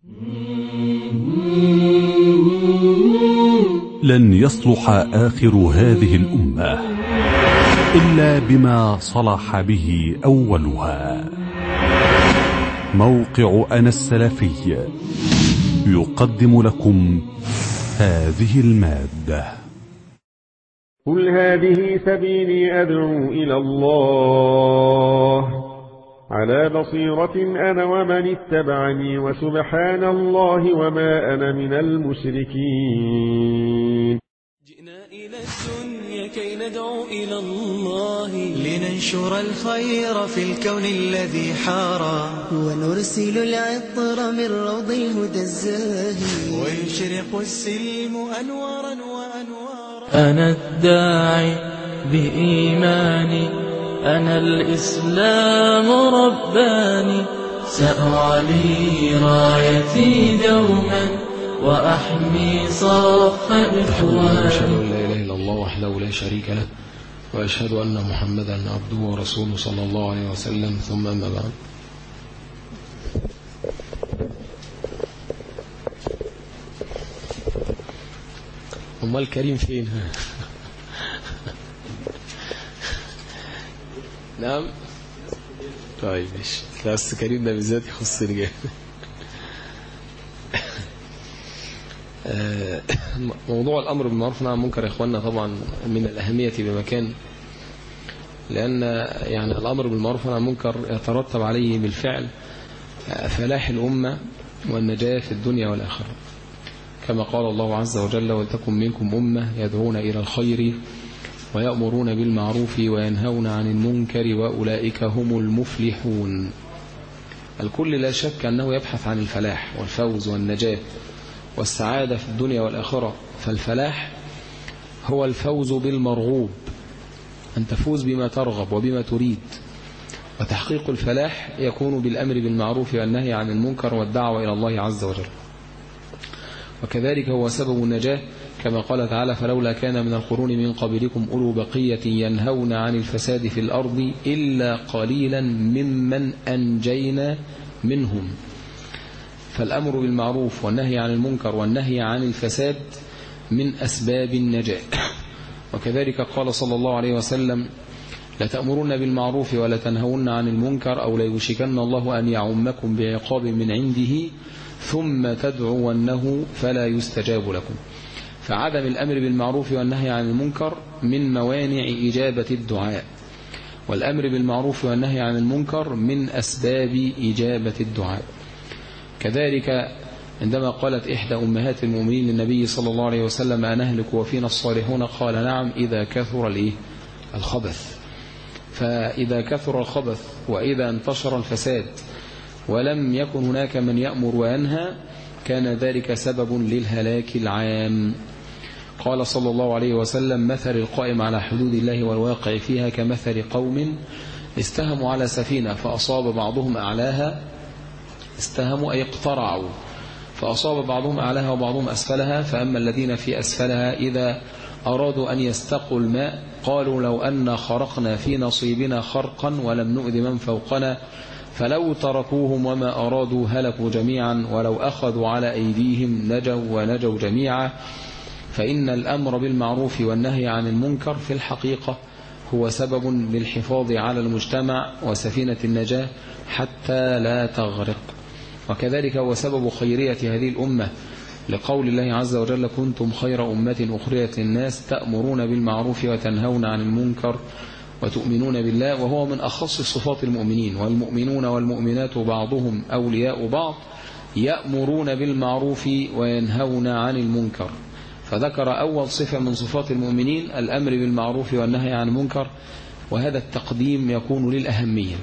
لن يصلح آخر هذه الأمة إلا بما صلح به أولها موقع أنا السلفي يقدم لكم هذه المادة قل هذه سبيلي أدعو إلى الله على بصيرة أنا ومن اتبعني وسبحان الله وما أنا من المشركين جئنا إلى الدنيا كي ندعو إلى الله لننشر الخير في الكون الذي حارى ونرسل العطر من روض الهدى الزاهي ويشرق السلم أنوارا وأنوارا أنا الداعي بإيماني أنا الإسلام رباني سأعلي رايتي دوما وأحمي صف إخواني أشهد أن لا إله إلا الله وحده لا شريك له وأشهد أن محمدا عبده ورسوله صلى الله عليه وسلم ثم أما بعد أمال كريم فين نعم طيب ماشي لا بس كريم ده بالذات يخصني جامد آه، موضوع الأمر بالمعروف والنهي عن المنكر يا إخواننا طبعا من الأهمية بمكان لأن يعني الأمر بالمعروف والنهي عن المنكر يترتب عليه بالفعل فلاح الأمة والنجاة في الدنيا والآخرة كما قال الله عز وجل ولتكن منكم أمة يدعون إلى الخير ويأمرون بالمعروف وينهون عن المنكر وأولئك هم المفلحون الكل لا شك أنه يبحث عن الفلاح والفوز والنجاة والسعادة في الدنيا والآخرة فالفلاح هو الفوز بالمرغوب أن تفوز بما ترغب وبما تريد وتحقيق الفلاح يكون بالأمر بالمعروف والنهي عن المنكر والدعوة إلى الله عز وجل وكذلك هو سبب النجاة كما قال تعالى فلولا كان من القرون من قبلكم أولو بقية ينهون عن الفساد في الأرض إلا قليلا ممن أنجينا منهم فالأمر بالمعروف والنهي عن المنكر والنهي عن الفساد من أسباب النجاة وكذلك قال صلى الله عليه وسلم لتأمرون بالمعروف ولا تنهون عن المنكر أو ليوشكن الله أن يعمكم بعقاب من عنده ثم تدعونه فلا يستجاب لكم فعدم الأمر بالمعروف والنهي عن المنكر من موانع إجابة الدعاء والأمر بالمعروف والنهي عن المنكر من أسباب إجابة الدعاء كذلك عندما قالت إحدى أمهات المؤمنين للنبي صلى الله عليه وسلم أنهلك وفينا الصالحون قال نعم إذا كثر الإيه؟ الخبث فإذا كثر الخبث وإذا انتشر الفساد ولم يكن هناك من يأمر وينهى كان ذلك سبب للهلاك العام قال صلى الله عليه وسلم مثل القائم على حدود الله والواقع فيها كمثل قوم استهموا على سفينة فأصاب بعضهم أعلاها استهموا أي اقترعوا فأصاب بعضهم أعلاها وبعضهم أسفلها فأما الذين في أسفلها إذا أرادوا أن يستقوا الماء قالوا لو أن خرقنا في نصيبنا خرقا ولم نؤذ من فوقنا فلو تركوهم وما أرادوا هلكوا جميعا ولو أخذوا على أيديهم نجوا ونجوا جميعا فإن الأمر بالمعروف والنهي عن المنكر في الحقيقة هو سبب للحفاظ على المجتمع وسفينة النجاة حتى لا تغرق وكذلك هو سبب خيرية هذه الأمة لقول الله عز وجل كنتم خير أمة أخرية للناس تأمرون بالمعروف وتنهون عن المنكر وتؤمنون بالله وهو من أخص صفات المؤمنين والمؤمنون والمؤمنات بعضهم أولياء بعض يأمرون بالمعروف وينهون عن المنكر فذكر أول صفة من صفات المؤمنين الأمر بالمعروف والنهي عن المنكر وهذا التقديم يكون للأهمية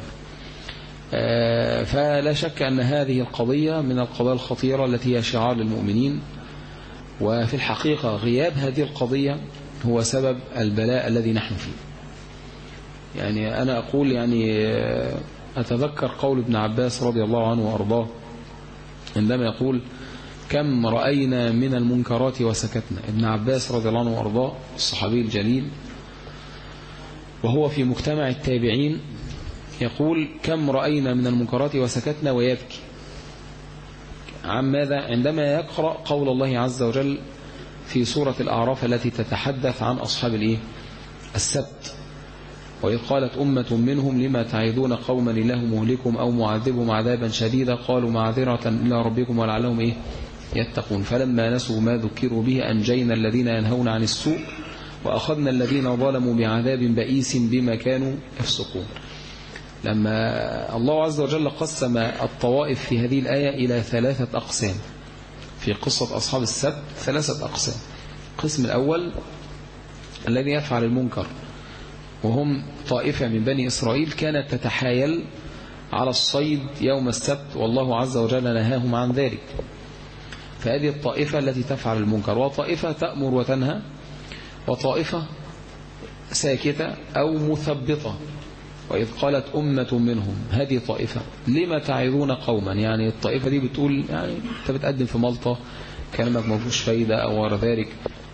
فلا شك أن هذه القضية من القضايا الخطيرة التي هي شعار للمؤمنين وفي الحقيقة غياب هذه القضية هو سبب البلاء الذي نحن فيه يعني أنا أقول يعني أتذكر قول ابن عباس رضي الله عنه وأرضاه عندما يقول كم رأينا من المنكرات وسكتنا ابن عباس رضي الله عنه وأرضاه الصحابي الجليل وهو في مجتمع التابعين يقول كم رأينا من المنكرات وسكتنا ويبكي عن ماذا عندما يقرأ قول الله عز وجل في سورة الأعراف التي تتحدث عن أصحاب الإيه؟ السبت وإذ قالت أمة منهم لما تعيدون قوما الله مهلكم أو معذبهم عذابا شديدا قالوا معذرة إلى ربكم ولعلهم إيه يتقون فلما نسوا ما ذكروا به أنجينا الذين ينهون عن السوء وأخذنا الذين ظلموا بعذاب بئيس بما كانوا يفسقون لما الله عز وجل قسم الطوائف في هذه الآية إلى ثلاثة أقسام في قصة أصحاب السبت ثلاثة أقسام القسم الأول الذي يفعل المنكر وهم طائفة من بني إسرائيل كانت تتحايل على الصيد يوم السبت والله عز وجل نهاهم عن ذلك فهذه الطائفة التي تفعل المنكر وطائفة تأمر وتنهى وطائفة ساكتة أو مثبطة وإذ قالت أمة منهم هذه طائفة لما تعظون قوما يعني الطائفة دي بتقول يعني أنت بتقدم في ملطة كلامك ما فيهوش فايدة أو غير ذلك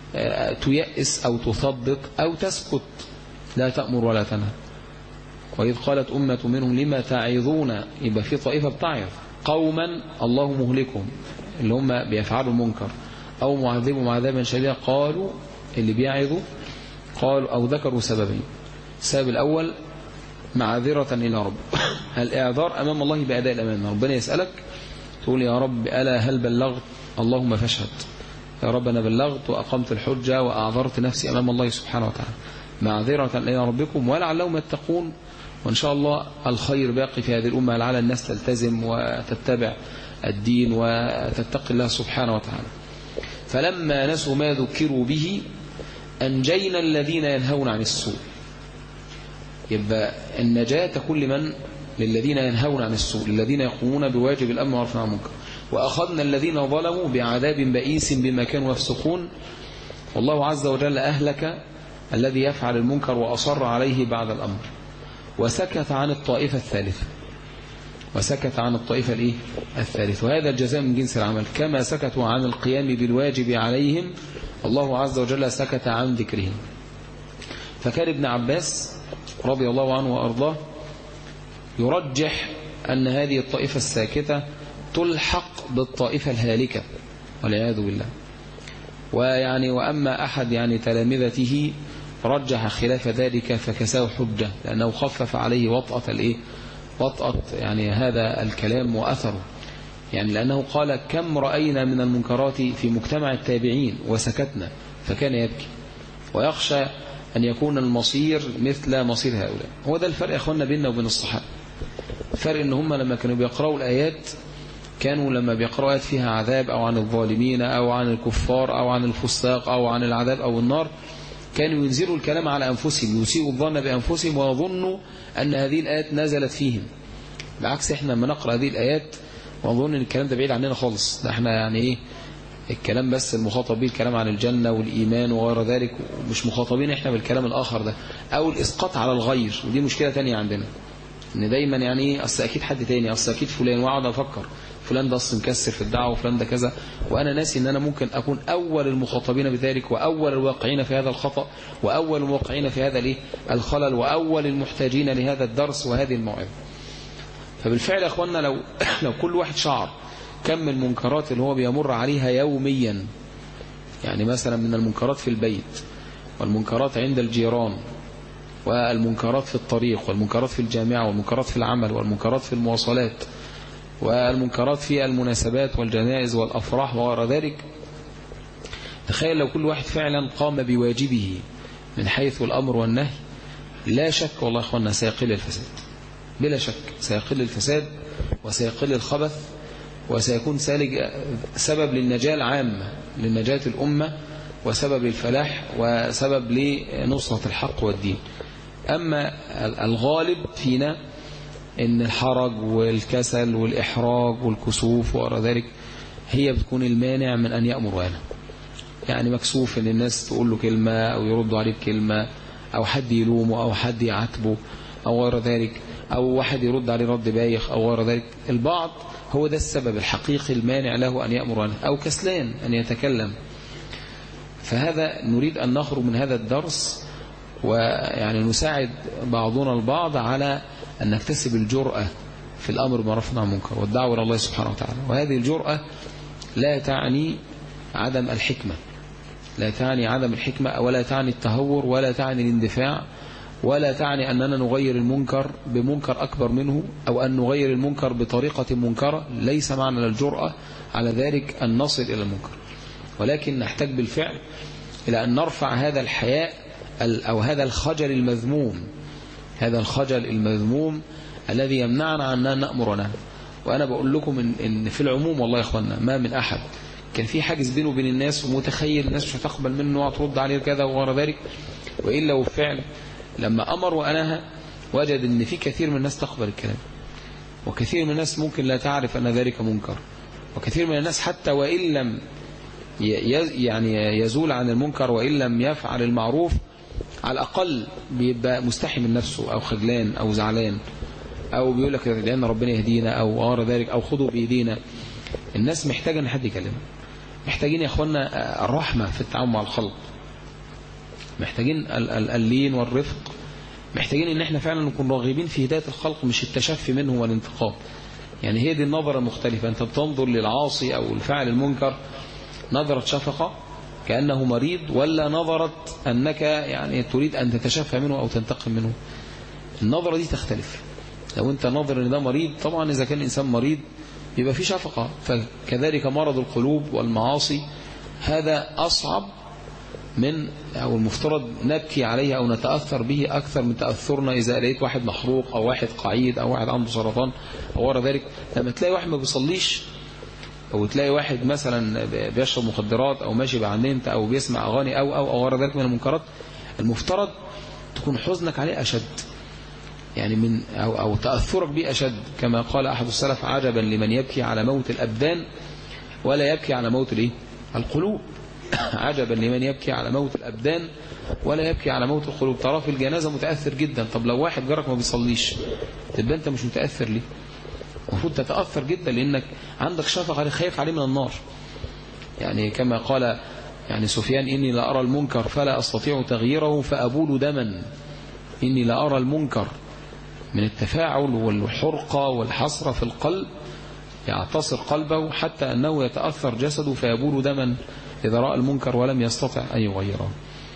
تيأس أو تثبط أو تسكت لا تأمر ولا تنهى وإذ قالت أمة منهم لما تعظون يبقى في طائفة بتعظ قوما الله مهلكهم اللي هم بيفعلوا المنكر أو معذبهم عذابا شديدا قالوا اللي بيعظوا قالوا أو ذكروا سببين السبب الأول معذرة إلى رب الإعذار أمام الله بأداء الأمانة ربنا يسألك تقول يا رب ألا هل بلغت اللهم فاشهد يا رب أنا بلغت وأقمت الحجة وأعذرت نفسي أمام الله سبحانه وتعالى معذرة إلى ربكم ولعلهم يتقون وإن شاء الله الخير باقي في هذه الأمة لعل الناس تلتزم وتتبع الدين وتتقي الله سبحانه وتعالى فلما نسوا ما ذكروا به أنجينا الذين ينهون عن السوء يبقى النجاة تكون لمن للذين ينهون عن السوء للذين يقومون بواجب الأمر والعرف عن المنكر وأخذنا الذين ظلموا بعذاب بئيس بما كانوا يفسقون والله عز وجل أهلك الذي يفعل المنكر وأصر عليه بعد الأمر وسكت عن الطائفة الثالثة وسكت عن الطائفة الإيه؟ الثالث وهذا الجزاء من جنس العمل كما سكتوا عن القيام بالواجب عليهم الله عز وجل سكت عن ذكرهم فكان ابن عباس رضي الله عنه وأرضاه يرجح أن هذه الطائفة الساكتة تلحق بالطائفة الهالكة والعياذ بالله ويعني وأما أحد يعني تلامذته رجح خلاف ذلك فكساه حجة لأنه خفف عليه وطأة الإيه وطأة يعني هذا الكلام وأثره يعني لأنه قال كم رأينا من المنكرات في مجتمع التابعين وسكتنا فكان يبكي ويخشى أن يكون المصير مثل مصير هؤلاء هو ده الفرق يا أخوانا بيننا وبين الصحابة الفرق ان هم لما كانوا بيقرأوا الآيات كانوا لما بيقرأوا آيات فيها عذاب أو عن الظالمين أو عن الكفار أو عن الفساق أو عن العذاب أو النار كانوا ينزلوا الكلام على أنفسهم يسيئوا الظن بأنفسهم ويظنوا أن هذه الآيات نزلت فيهم بالعكس احنا لما نقرأ هذه الآيات ونظن ان الكلام ده بعيد عننا خالص ده احنا يعني ايه الكلام بس المخاطب به الكلام عن الجنة والإيمان وغير ذلك مش مخاطبين احنا بالكلام الآخر ده أو الإسقاط على الغير ودي مشكلة تانية عندنا ان دايما يعني ايه اصل اكيد حد تاني اصل اكيد فلان واقعد افكر فلان ده اصل مكسر في الدعوه وفلان ده كذا وانا ناسي ان انا ممكن اكون اول المخاطبين بذلك واول الواقعين في هذا الخطا واول الواقعين في هذا الايه الخلل واول المحتاجين لهذا الدرس وهذه الموعظه فبالفعل يا اخواننا لو لو كل واحد شعر كم من المنكرات اللي هو بيمر عليها يوميا يعني مثلا من المنكرات في البيت والمنكرات عند الجيران والمنكرات في الطريق والمنكرات في الجامعة والمنكرات في العمل والمنكرات في المواصلات والمنكرات في المناسبات والجنائز والأفراح وغير ذلك تخيل لو كل واحد فعلا قام بواجبه من حيث الأمر والنهي لا شك والله يا أخوانا سيقل الفساد بلا شك سيقل الفساد وسيقل الخبث وسيكون سالج سبب للنجاة العامة للنجاة الأمة وسبب للفلاح وسبب لنصرة الحق والدين أما الغالب فينا إن الحرج والكسل والإحراج والكسوف وغير ذلك هي بتكون المانع من أن يأمر وينهى يعني مكسوف إن الناس تقول له كلمة أو يردوا عليه بكلمة أو حد يلومه أو حد يعاتبه أو غير ذلك أو واحد يرد عليه رد بايخ أو غير ذلك البعض هو ده السبب الحقيقي المانع له أن يأمر وينهى أو كسلان أن يتكلم فهذا نريد أن نخرج من هذا الدرس ويعني نساعد بعضنا البعض على أن نكتسب الجرأة في الأمر بالمعروف والنهي عن المنكر والدعوة إلى الله سبحانه وتعالى وهذه الجرأة لا تعني عدم الحكمة لا تعني عدم الحكمة ولا تعني التهور ولا تعني الاندفاع ولا تعني أننا نغير المنكر بمنكر أكبر منه أو أن نغير المنكر بطريقة منكرة ليس معنى للجرأة على ذلك أن نصل إلى المنكر ولكن نحتاج بالفعل إلى أن نرفع هذا الحياء أو هذا الخجل المذموم هذا الخجل المذموم الذي يمنعنا عن أن نأمر ونهى وأنا بقول لكم إن, إن في العموم والله يا إخوانا ما من أحد كان في حاجز بينه وبين الناس ومتخيل الناس مش هتقبل منه وهترد عليه كذا وغير ذلك وإلا وفعل لما أمر وأنهى وجد إن في كثير من الناس تقبل الكلام وكثير من الناس ممكن لا تعرف أن ذلك منكر وكثير من الناس حتى وإن لم يعني يزول عن المنكر وإن لم يفعل المعروف على الأقل بيبقى مستحي من نفسه أو خجلان أو زعلان أو بيقول لك لأن ربنا يهدينا أو غير ذلك أو خذوا بإيدينا الناس محتاجة أن حد يكلمها محتاجين يا أخوانا الرحمة في التعامل مع الخلق محتاجين اللين والرفق محتاجين ان احنا فعلا نكون راغبين في هداية الخلق مش التشفي منهم والانتقام يعني هي دي النظرة المختلفة انت بتنظر للعاصي او الفاعل المنكر نظرة شفقة كأنه مريض ولا نظرة أنك يعني تريد أن تتشفى منه أو تنتقم منه النظرة دي تختلف لو أنت نظر أن ده مريض طبعا إذا كان الإنسان مريض يبقى في شفقة فكذلك مرض القلوب والمعاصي هذا أصعب من أو المفترض نبكي عليه أو نتأثر به أكثر من تأثرنا إذا لقيت واحد محروق أو واحد قعيد أو واحد عنده سرطان أو وراء ذلك لما تلاقي واحد ما بيصليش أو تلاقي واحد مثلا بيشرب مخدرات أو ماشي بعندنت أو بيسمع أغاني أو أو أو وراء ذلك من المنكرات المفترض تكون حزنك عليه أشد يعني من أو, أو تأثرك به أشد كما قال أحد السلف عجبا لمن يبكي على موت الأبدان ولا يبكي على موت الإيه؟ القلوب عجبا لمن يبكي على موت الأبدان ولا يبكي على موت القلوب ترى في الجنازة متأثر جدا طب لو واحد جارك ما بيصليش تبقى أنت مش متأثر ليه المفروض تتأثر جدا لأنك عندك شفقة عليه خايف عليه من النار يعني كما قال يعني سفيان إني لا أرى المنكر فلا أستطيع تغييره فأبول دما إني لا أرى المنكر من التفاعل والحرقة والحسرة في القلب يعتصر قلبه حتى أنه يتأثر جسده فيبول دما إذا رأى المنكر ولم يستطع أن يغيره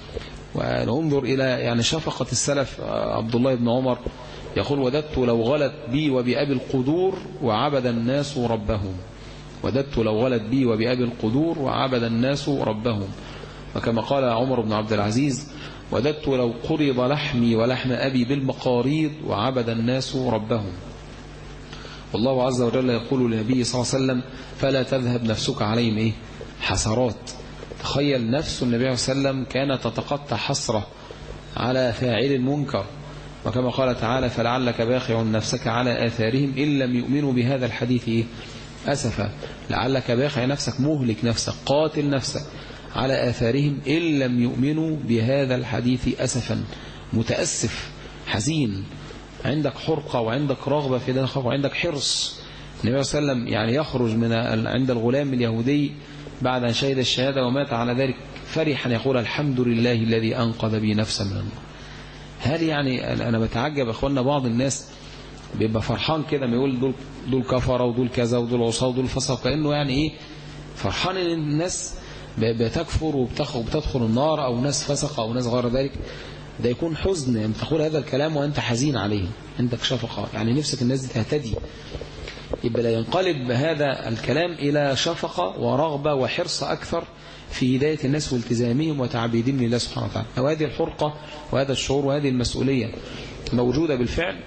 وننظر إلى يعني شفقة السلف عبد الله بن عمر يقول وددت لو غلت بي وبأبي القدور وعبد الناس ربهم وددت لو غلت بي وبأبي القدور وعبد الناس ربهم وكما قال عمر بن عبد العزيز وددت لو قرض لحمي ولحم أبي بالمقاريض وعبد الناس ربهم والله عز وجل يقول لنبيه صلى الله عليه وسلم فلا تذهب نفسك عليهم إيه حسرات تخيل نفس النبي صلى الله عليه وسلم كانت تتقطع حسرة على فاعل المنكر وكما قال تعالى فلعلك باخع نفسك على آثارهم إن لم يؤمنوا بهذا الحديث إيه؟ أسفا لعلك باخع نفسك مهلك نفسك قاتل نفسك على آثارهم إن لم يؤمنوا بهذا الحديث أسفا متأسف حزين عندك حرقة وعندك رغبة في ذلك وعندك حرص النبي صلى الله عليه وسلم يعني يخرج من عند الغلام اليهودي بعد أن شهد الشهادة ومات على ذلك فرحا يقول الحمد لله الذي أنقذ بي نفسا من النار هل يعني أنا بتعجب أخوانا بعض الناس بيبقى فرحان كده ما يقول دول, دول كفرة ودول كذا ودول عصاه ودول فسق كأنه يعني إيه فرحان إن الناس بتكفر وبتدخل النار أو ناس فسق أو ناس غير ذلك ده يكون حزن يعني تقول هذا الكلام وأنت حزين عليه عندك شفقة يعني نفسك الناس دي تهتدي يبقى لا ينقلب هذا الكلام إلى شفقة ورغبة وحرص أكثر في هداية الناس والتزامهم وتعبيدهم لله سبحانه وتعالى وهذه الحرقة وهذا الشعور وهذه المسؤولية موجودة بالفعل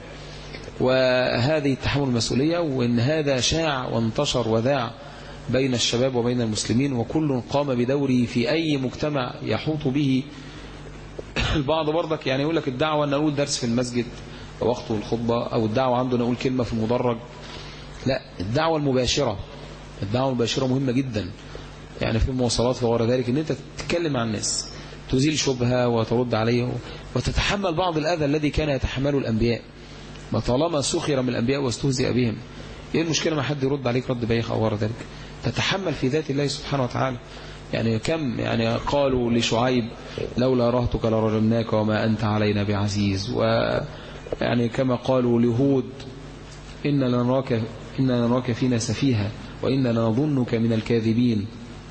وهذه تحمل المسؤولية وإن هذا شاع وانتشر وذاع بين الشباب وبين المسلمين وكل قام بدوره في أي مجتمع يحوط به البعض برضك يعني يقول لك الدعوة أن نقول درس في المسجد وقت الخطبة أو الدعوة عنده نقول كلمة في المدرج لا الدعوة المباشرة الدعوة المباشرة مهمة جدا يعني في المواصلات وغير ذلك ان انت تتكلم مع الناس تزيل شبهة وترد عليه وتتحمل بعض الأذى الذي كان يتحمله الأنبياء ما طالما سخر من الأنبياء واستهزئ بهم ايه المشكلة ما حد يرد عليك رد بايخ أو غير ذلك تتحمل في ذات الله سبحانه وتعالى يعني كم يعني قالوا لشعيب لولا رهتك لرجمناك وما أنت علينا بعزيز ويعني كما قالوا لهود إن لنراك, إن لنراك فينا سفيها وإن لنظنك من الكاذبين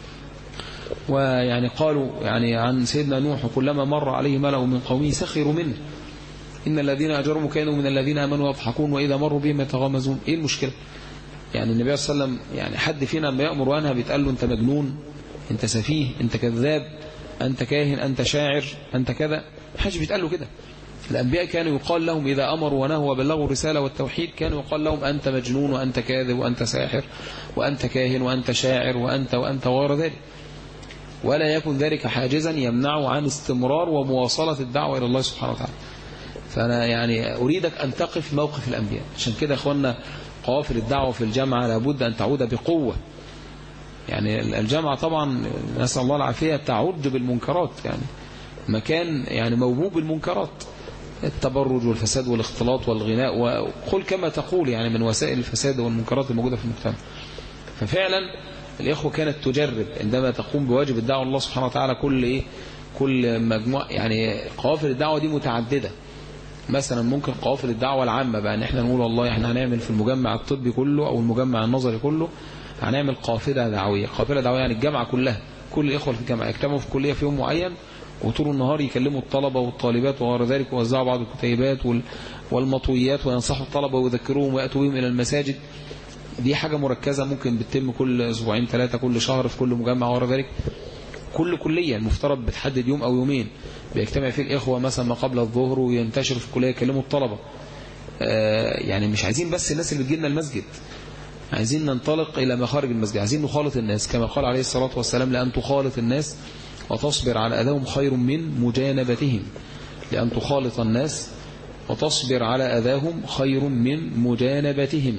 ويعني قالوا يعني عن سيدنا نوح كلما مر عليه ملأ من قومه سخروا منه إن الذين أجرموا كانوا من الذين آمنوا يضحكون وإذا مروا بهم يتغامزون إيه المشكلة يعني النبي صلى الله عليه وسلم يعني حد فينا لما يأمر وأنها بيتقال له أنت مجنون أنت سفيه أنت كذاب أنت كاهن أنت شاعر أنت كذا حاجة بيتقال له كده الأنبياء كانوا يقال لهم إذا أمروا ونهوا وبلغوا الرسالة والتوحيد كانوا يقال لهم أنت مجنون وأنت كاذب وأنت ساحر وأنت كاهن وأنت شاعر وأنت وأنت وغير ذلك ولا يكن ذلك حاجزا يمنعه عن استمرار ومواصلة الدعوة إلى الله سبحانه وتعالى فأنا يعني أريدك أن تقف موقف الأنبياء عشان كده أخوانا قوافل الدعوة في الجامعة لابد أن تعود بقوة يعني الجامعة طبعا نسأل الله العافية تعود بالمنكرات يعني مكان يعني موبوب بالمنكرات التبرج والفساد والاختلاط والغناء وقل كما تقول يعني من وسائل الفساد والمنكرات الموجودة في المجتمع ففعلا الإخوة كانت تجرب عندما تقوم بواجب الدعوة الله سبحانه وتعالى كل إيه كل مجموعة يعني قوافل الدعوة دي متعددة مثلا ممكن قوافل الدعوة العامة بقى ان احنا نقول والله احنا هنعمل في المجمع الطبي كله او المجمع النظري كله هنعمل قافلة دعوية قافلة دعوية يعني الجامعة كلها كل الإخوة في الجامعة يجتمعوا في كلية في يوم معين وطول النهار يكلموا الطلبة والطالبات وغير ذلك ويوزعوا بعض الكتيبات والمطويات وينصحوا الطلبة ويذكروهم ويأتوا بهم إلى المساجد دي حاجة مركزة ممكن بتتم كل أسبوعين ثلاثة كل شهر في كل مجمع وغير ذلك كل كلية المفترض بتحدد يوم أو يومين بيجتمع فيه الإخوة مثلا ما قبل الظهر وينتشروا في الكلية يكلموا الطلبة آه يعني مش عايزين بس الناس اللي بتجينا المسجد عايزين ننطلق إلى مخارج المسجد عايزين نخالط الناس كما قال عليه الصلاة والسلام لأن تخالط الناس وتصبر على أذاهم خير من مجانبتهم لأن تخالط الناس وتصبر على أذاهم خير من مجانبتهم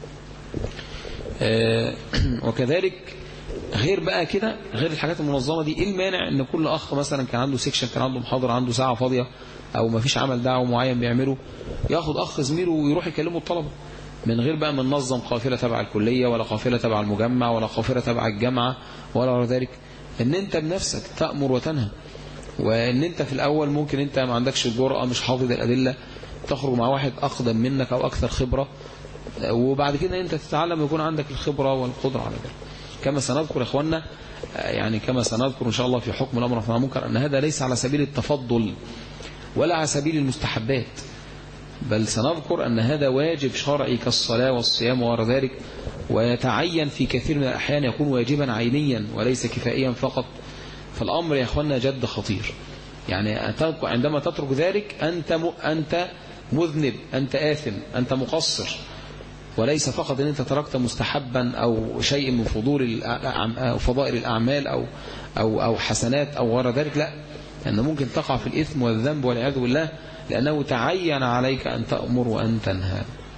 آه وكذلك غير بقى كده غير الحاجات المنظمة دي ايه المانع ان كل اخ مثلا كان عنده سيكشن كان عنده محاضرة عنده ساعة فاضية او ما فيش عمل دعوة معين بيعمله ياخد اخ زميله ويروح يكلمه الطلبة من غير بقى ما ننظم قافلة تبع الكلية ولا قافلة تبع المجمع ولا قافلة تبع الجامعة ولا غير ذلك ان انت بنفسك تأمر وتنهى وان انت في الاول ممكن انت ما عندكش الجرأة مش حافظ الادلة تخرج مع واحد اقدم منك او اكثر خبرة وبعد كده انت تتعلم يكون عندك الخبرة والقدرة على ذلك كما سنذكر اخواننا يعني كما سنذكر ان شاء الله في حكم الامر في المنكر ان هذا ليس على سبيل التفضل ولا على سبيل المستحبات بل سنذكر ان هذا واجب شرعي كالصلاة والصيام وغير ذلك ويتعين في كثير من الاحيان يكون واجبا عينيا وليس كفائيا فقط فالامر يا اخواننا جد خطير يعني عندما تترك ذلك انت انت مذنب انت آثم انت مقصر وليس فقط ان انت تركت مستحبا او شيء من فضول أو فضائل الاعمال او او او حسنات او غير ذلك لا لان ممكن تقع في الاثم والذنب والعياذ بالله لانه تعين عليك ان تأمر وان تنهى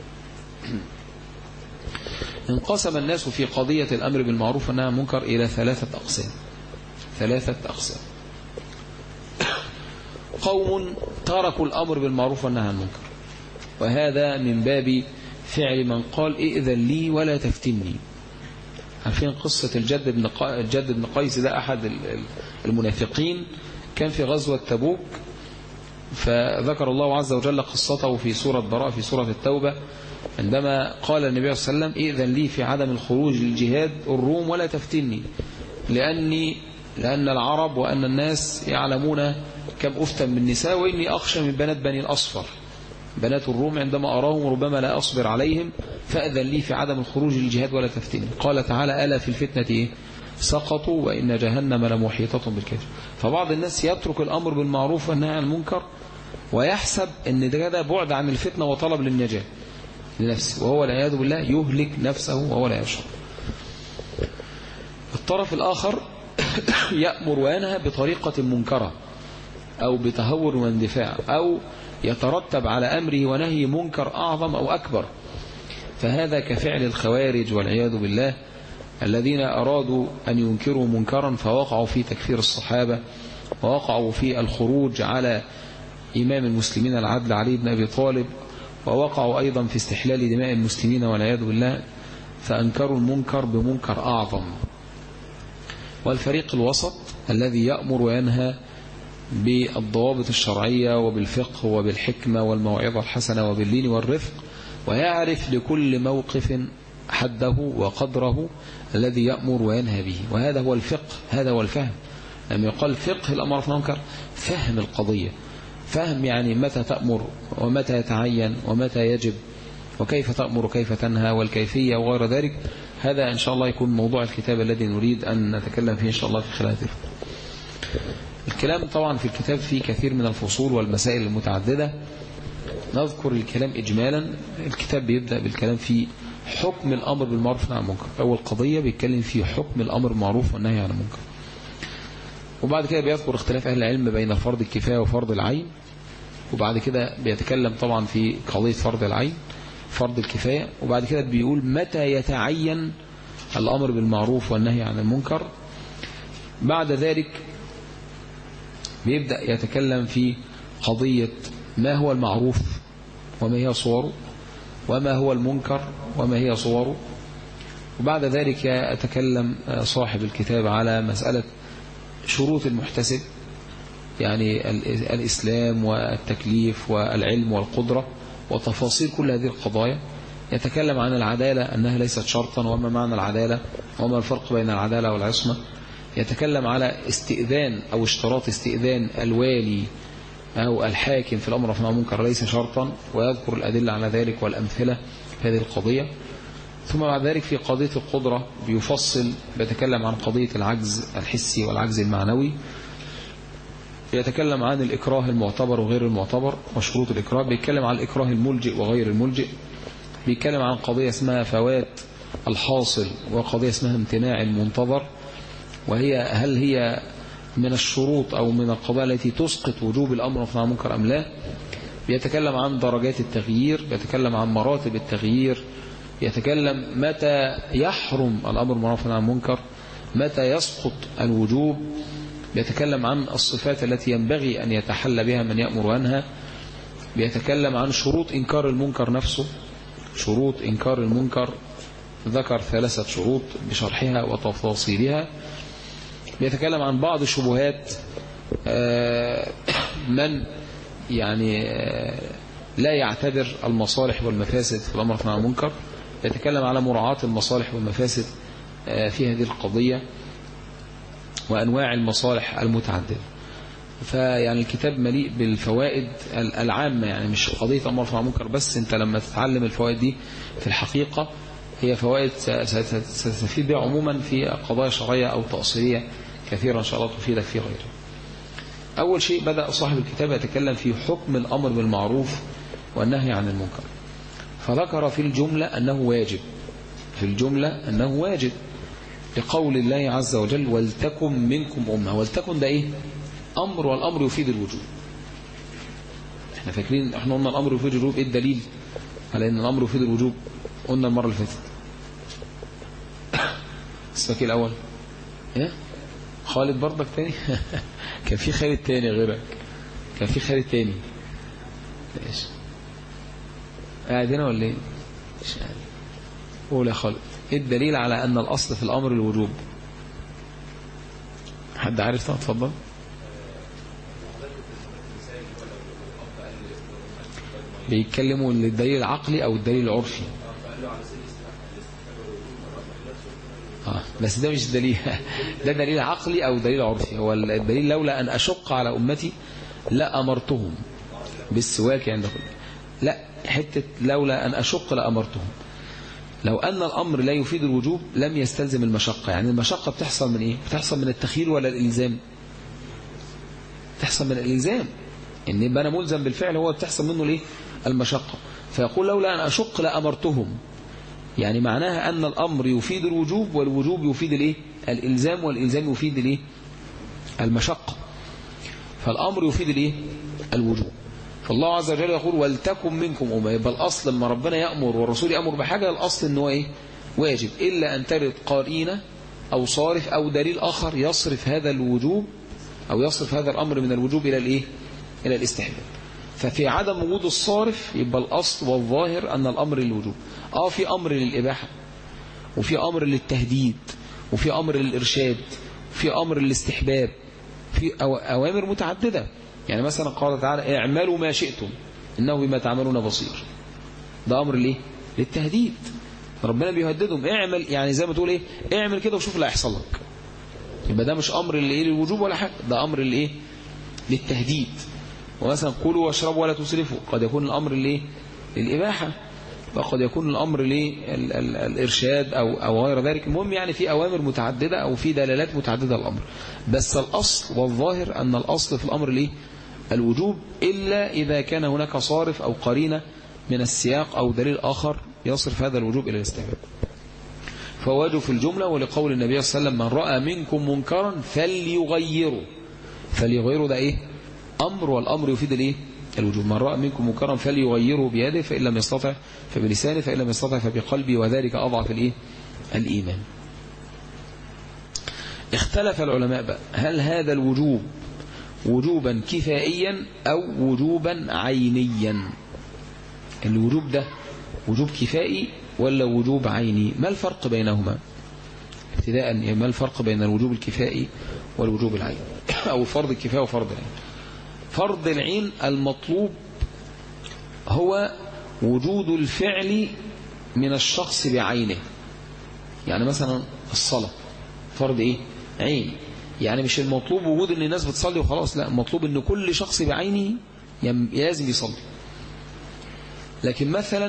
انقسم الناس في قضية الامر بالمعروف والنهي عن المنكر الى ثلاثة اقسام ثلاثة اقسام قوم تركوا الامر بالمعروف والنهي عن المنكر وهذا من باب فعل من قال ائذن لي ولا تفتني عارفين قصة الجد بن الجد بن قيس ده أحد المنافقين كان في غزوة تبوك فذكر الله عز وجل قصته في سورة براء في سورة التوبة عندما قال النبي صلى الله عليه وسلم ائذن لي في عدم الخروج للجهاد الروم ولا تفتني لأني لأن العرب وأن الناس يعلمون كم أفتن بالنساء وإني أخشى من بنات بني الأصفر بنات الروم عندما أراهم ربما لا أصبر عليهم فأذن لي في عدم الخروج للجهاد ولا تفتني قال تعالى ألا في الفتنة إيه؟ سقطوا وإن جهنم لمحيطة بالكافر فبعض الناس يترك الأمر بالمعروف والنهي عن المنكر ويحسب أن ده بعد عن الفتنة وطلب للنجاة لنفسه وهو والعياذ بالله يهلك نفسه وهو لا يشعر الطرف الآخر يأمر وينهى بطريقة منكرة أو بتهور واندفاع أو يترتب على أمره ونهي منكر أعظم أو أكبر فهذا كفعل الخوارج والعياذ بالله الذين أرادوا أن ينكروا منكرا فوقعوا في تكفير الصحابة ووقعوا في الخروج على إمام المسلمين العدل علي بن أبي طالب ووقعوا أيضا في استحلال دماء المسلمين والعياذ بالله فأنكروا المنكر بمنكر أعظم والفريق الوسط الذي يأمر وينهى بالضوابط الشرعية وبالفقه وبالحكمة والموعظة الحسنة وباللين والرفق ويعرف لكل موقف حده وقدره الذي يأمر وينهى به وهذا هو الفقه هذا هو الفهم لما يقال فقه الأمر في المنكر فهم القضية فهم يعني متى تأمر ومتى يتعين ومتى يجب وكيف تأمر وكيف تنهى والكيفية وغير ذلك هذا إن شاء الله يكون موضوع الكتاب الذي نريد أن نتكلم فيه إن شاء الله في خلال ذلك الكلام طبعا في الكتاب فيه كثير من الفصول والمسائل المتعددة نذكر الكلام إجمالا الكتاب بيبدأ بالكلام في حكم الأمر بالمعروف والنهي عن المنكر أول قضية بيتكلم في حكم الأمر بالمعروف والنهي عن المنكر وبعد كده بيذكر اختلاف أهل العلم بين فرض الكفاية وفرض العين وبعد كده بيتكلم طبعا في قضية فرض العين فرض الكفاية وبعد كده بيقول متى يتعين الأمر بالمعروف والنهي عن المنكر بعد ذلك بيبدأ يتكلم في قضية ما هو المعروف وما هي صوره وما هو المنكر وما هي صوره وبعد ذلك يتكلم صاحب الكتاب على مسألة شروط المحتسب يعني الإسلام والتكليف والعلم والقدرة وتفاصيل كل هذه القضايا يتكلم عن العدالة أنها ليست شرطا وما معنى العدالة وما الفرق بين العدالة والعصمة يتكلم على استئذان أو اشتراط استئذان الوالي أو الحاكم في الأمر في المنكر ليس شرطا ويذكر الأدلة على ذلك والأمثلة في هذه القضية ثم بعد ذلك في قضية القدرة بيفصل بيتكلم عن قضية العجز الحسي والعجز المعنوي يتكلم عن الإكراه المعتبر وغير المعتبر وشروط الإكراه بيتكلم عن الإكراه الملجئ وغير الملجئ بيتكلم عن قضية اسمها فوات الحاصل وقضية اسمها امتناع المنتظر وهي هل هي من الشروط أو من القضايا التي تسقط وجوب الأمر في المنكر أم لا بيتكلم عن درجات التغيير بيتكلم عن مراتب التغيير يتكلم متى يحرم الأمر بالمعروف عن المنكر متى يسقط الوجوب بيتكلم عن الصفات التي ينبغي أن يتحلى بها من يأمر وينهى بيتكلم عن شروط إنكار المنكر نفسه شروط إنكار المنكر ذكر ثلاثة شروط بشرحها وتفاصيلها بيتكلم عن بعض شبهات من يعني لا يعتبر المصالح والمفاسد في الأمر عن المنكر يتكلم على مراعاة المصالح والمفاسد في هذه القضية وأنواع المصالح المتعددة فيعني الكتاب مليء بالفوائد العامة يعني مش قضية أمر عن المنكر بس أنت لما تتعلم الفوائد دي في الحقيقة هي فوائد ستستفيد بها عموما في قضايا شرعية أو تأصيلية كثيرا إن شاء الله تفيدك في غيره أول شيء بدأ صاحب الكتاب يتكلم في حكم الأمر بالمعروف والنهي عن المنكر فذكر في الجملة أنه واجب في الجملة أنه واجب لقول الله عز وجل ولتكن منكم أمة ولتكن ده إيه أمر والأمر يفيد الوجوب احنا فاكرين احنا قلنا الأمر يفيد الوجوب ايه الدليل على ان الأمر يفيد الوجوب قلنا المرة اللي فاتت اسمك ايه الأول ايه خالد برضك تاني كان في خالد تاني غيرك كان في خالد تاني ايش قاعد هنا ولا ايه مش عارف قول يا خالد ايه الدليل على ان الاصل في الامر الوجوب حد عارف طبعا اتفضل بيتكلموا الدليل العقلي او الدليل العرفي آه بس ده مش دليل ده دليل عقلي او دليل عرفي هو الدليل لولا ان اشق على امتي لامرتهم بالسواك عند كل لا حته لولا ان اشق لامرتهم لو ان الامر لا يفيد الوجوب لم يستلزم المشقه يعني المشقه بتحصل من ايه بتحصل من التخيير ولا الالزام بتحصل من الالزام ان يبقى انا ملزم بالفعل هو بتحصل منه الايه المشقه فيقول لولا ان اشق لامرتهم يعني معناها أن الأمر يفيد الوجوب والوجوب يفيد الايه الإلزام والإلزام يفيد الايه المشقة فالأمر يفيد الايه الوجوب فالله عز وجل يقول ولتكن منكم أمة يبقى الأصل لما ربنا يأمر والرسول يأمر بحاجة الأصل أنه إيه واجب إلا أن ترد قرينة أو صارف أو دليل آخر يصرف هذا الوجوب أو يصرف هذا الأمر من الوجوب إلى الإيه إلى الاستحباب ففي عدم وجود الصارف يبقى الأصل والظاهر أن الأمر للوجوب آه في أمر للإباحة وفي أمر للتهديد وفي أمر للإرشاد وفي أمر للاستحباب في أوامر متعددة يعني مثلا قال تعالى اعملوا ما شئتم إنه بما تعملون بصير ده أمر ليه للتهديد ربنا بيهددهم اعمل يعني زي ما تقول ايه اعمل كده وشوف اللي هيحصل لك يبقى ده مش امر اللي ايه للوجوب ولا حاجه ده امر اللي ايه للتهديد ومثلا كلوا واشربوا ولا تسرفوا قد يكون الامر اللي ايه للاباحه وقد يكون الامر للارشاد او او غير ذلك المهم يعني في اوامر متعدده او في دلالات متعدده الامر بس الاصل والظاهر ان الاصل في الامر الايه الوجوب الا اذا كان هناك صارف او قرينه من السياق او دليل اخر يصرف هذا الوجوب الى الاستحباب فواجب في الجملة ولقول النبي صلى الله عليه وسلم من رأى منكم منكرا فليغيره فليغيره ده ايه امر والامر يفيد الايه الوجوب من رأى منكم منكرا فليغيره بيده فإن لم يستطع فبلسانه فإن لم يستطع فبقلبه وذلك أضعف الايه الإيمان اختلف العلماء بقى هل هذا الوجوب وجوبا كفائيا أو وجوبا عينيا الوجوب ده وجوب كفائي ولا وجوب عيني ما الفرق بينهما ابتداء ما الفرق بين الوجوب الكفائي والوجوب العيني أو فرض الكفاية وفرض العين فرض العين المطلوب هو وجود الفعل من الشخص بعينه يعني مثلا الصلاة فرض ايه عين يعني مش المطلوب وجود ان الناس بتصلي وخلاص لا المطلوب ان كل شخص بعينه لازم يصلي لكن مثلا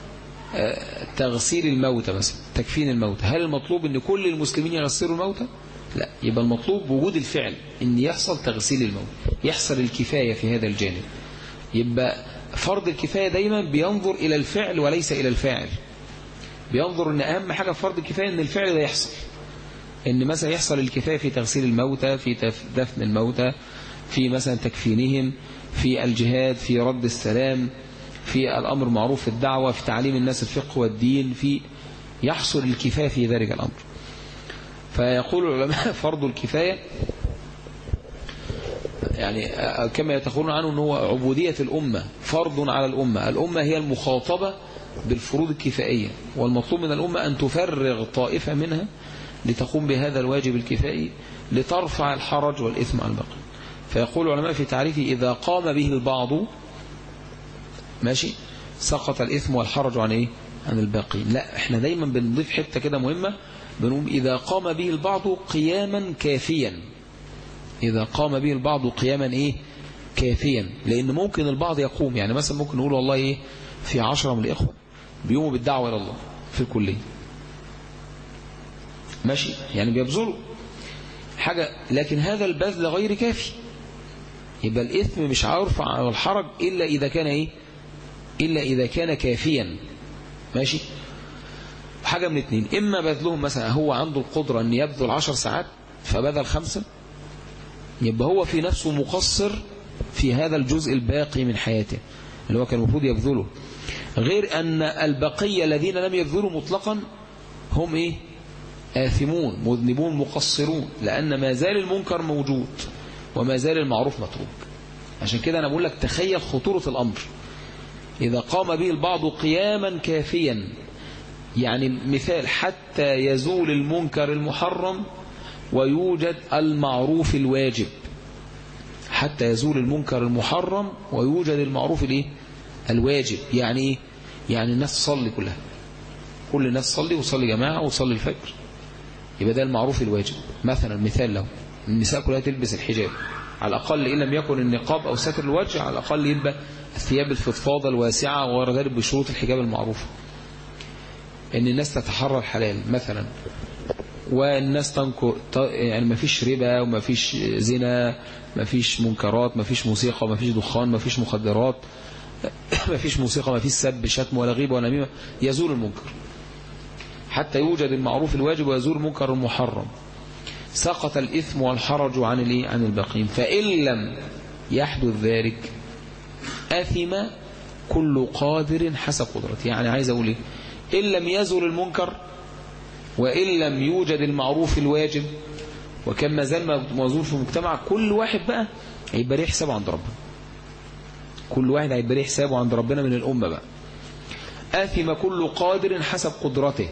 تغسيل الموتى مثلا تكفين الموتى هل المطلوب ان كل المسلمين يغسلوا الموتى لا يبقى المطلوب وجود الفعل ان يحصل تغسيل الموت يحصل الكفاية في هذا الجانب يبقى فرض الكفاية دايما بينظر الى الفعل وليس الى الفاعل بينظر ان اهم حاجة في فرض الكفاية ان الفعل ده يحصل ان مثلا يحصل الكفاية في تغسيل الموتى في دفن الموتى في مثلا تكفينهم في الجهاد في رد السلام في الأمر معروف في الدعوة في تعليم الناس الفقه والدين في يحصل الكفاية في ذلك الأمر فيقول العلماء فرض الكفاية يعني كما يتخلون عنه أنه عبودية الأمة فرض على الأمة الأمة هي المخاطبة بالفروض الكفائية والمطلوب من الأمة أن تفرغ طائفة منها لتقوم بهذا الواجب الكفائي لترفع الحرج والإثم عن الباقي فيقول العلماء في تعريفه إذا قام به البعض ماشي سقط الإثم والحرج عن إيه عن الباقين لا احنا دايما بنضيف حتة كده مهمة بنقول إذا قام به البعض قياما كافيا إذا قام به البعض قياما إيه كافيا لأن ممكن البعض يقوم يعني مثلا ممكن نقول والله إيه في عشرة من الإخوة بيقوموا بالدعوة إلى الله في الكلية ماشي يعني بيبذلوا حاجة لكن هذا البذل غير كافي يبقى الإثم مش هيرفع عن الحرج إلا إذا كان إيه إلا إذا كان كافيا ماشي حاجة من اتنين إما بذلهم مثلا هو عنده القدرة أن يبذل عشر ساعات فبذل خمسة يبقى هو في نفسه مقصر في هذا الجزء الباقي من حياته اللي هو كان المفروض يبذله غير أن البقية الذين لم يبذلوا مطلقا هم إيه آثمون مذنبون مقصرون لأن ما زال المنكر موجود وما زال المعروف متروك عشان كده أنا بقول لك تخيل خطورة الأمر إذا قام به البعض قياما كافيا يعني مثال حتى يزول المنكر المحرم ويوجد المعروف الواجب حتى يزول المنكر المحرم ويوجد المعروف الايه الواجب يعني ايه يعني الناس تصلي كلها كل الناس تصلي وتصلي جماعة وتصلي الفجر يبقى ده المعروف الواجب مثلا مثال له النساء كلها تلبس الحجاب على الأقل إن لم يكن النقاب أو ستر الوجه على الأقل يبقى الثياب الفضفاضة الواسعة وغير ذلك بشروط الحجاب المعروفة ان الناس تتحرى الحلال مثلا والناس تنكر يعني ما فيش ربا وما فيش زنا ما فيش منكرات ما فيش موسيقى ما فيش دخان ما فيش مخدرات ما فيش موسيقى ما فيش سب شتم ولا غيبة ولا نميمة يزول المنكر حتى يوجد المعروف الواجب ويزول المنكر المحرم سقط الإثم والحرج عن الايه عن الباقين فإن لم يحدث ذلك أثم كل قادر حسب قدرته يعني عايز أقول إيه إن لم يزل المنكر وإن لم يوجد المعروف الواجب وكان ما زال موجود في المجتمع كل واحد بقى هيبقى ليه حسابه عند ربنا كل واحد هيبقى ليه حسابه عند ربنا من الأمة بقى آثم كل قادر حسب قدرته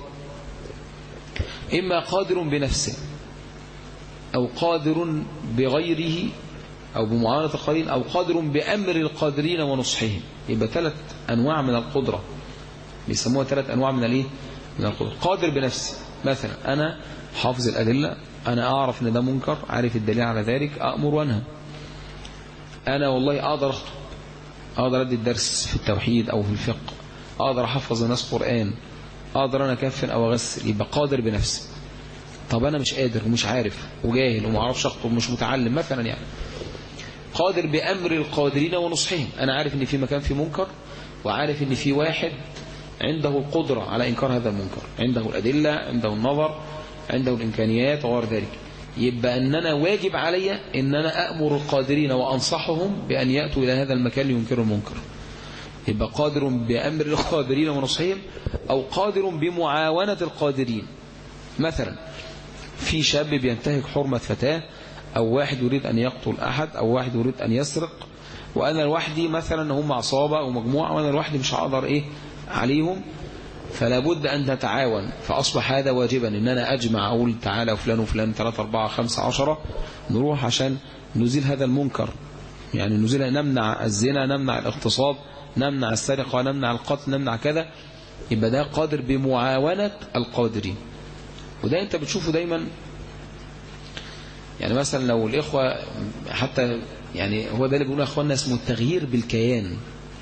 إما قادر بنفسه أو قادر بغيره أو بمعاونة القادرين أو قادر بأمر القادرين ونصحهم يبقى ثلاث أنواع من القدرة بيسموها ثلاث أنواع من الايه من القدرة قادر بنفسي مثلا أنا حافظ الأدلة أنا أعرف إن ده منكر عارف الدليل على ذلك أأمر وأنهى أنا والله أقدر أخطب أقدر أدي الدرس في التوحيد أو في الفقه أقدر أحفظ الناس قرآن أقدر أنا أكفن أو أغسل يبقى قادر بنفسي طب أنا مش قادر ومش عارف وجاهل وما أعرفش أخطب ومش متعلم مثلا يعني قادر بأمر القادرين ونصحهم أنا عارف إن في مكان في منكر وعارف إن في واحد عنده القدرة على إنكار هذا المنكر عنده الأدلة عنده النظر عنده الإمكانيات وغير ذلك يبقى أن أنا واجب علي أن أنا أأمر القادرين وأنصحهم بأن يأتوا إلى هذا المكان لينكروا المنكر يبقى قادر بأمر القادرين ونصحهم أو قادر بمعاونة القادرين مثلا في شاب بينتهك حرمة فتاة أو واحد يريد أن يقتل أحد أو واحد يريد أن يسرق وأنا لوحدي مثلا هم عصابة أو مجموعة وأنا لوحدي مش هقدر إيه عليهم فلا بد أن نتعاون فأصبح هذا واجبا إن أنا أجمع أقول تعالى فلان وفلان ثلاثة أربعة خمسة عشرة نروح عشان نزيل هذا المنكر يعني نزيل نمنع الزنا نمنع الاغتصاب نمنع السرقة نمنع القتل نمنع كذا يبقى ده قادر بمعاونة القادرين وده انت بتشوفه دايما يعني مثلا لو الإخوة حتى يعني هو ده اللي بيقولوا أخواننا اسمه التغيير بالكيان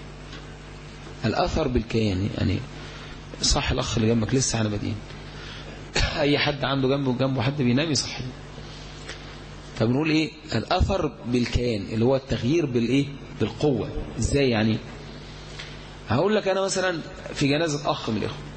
الأثر بالكيان يعني صح الأخ اللي جنبك لسه على مدين أي حد عنده جنبه جنبه حد بينام يصحي فبنقول إيه الأثر بالكيان اللي هو التغيير بالإيه بالقوة إزاي يعني هقول لك أنا مثلا في جنازة أخ من الإخوة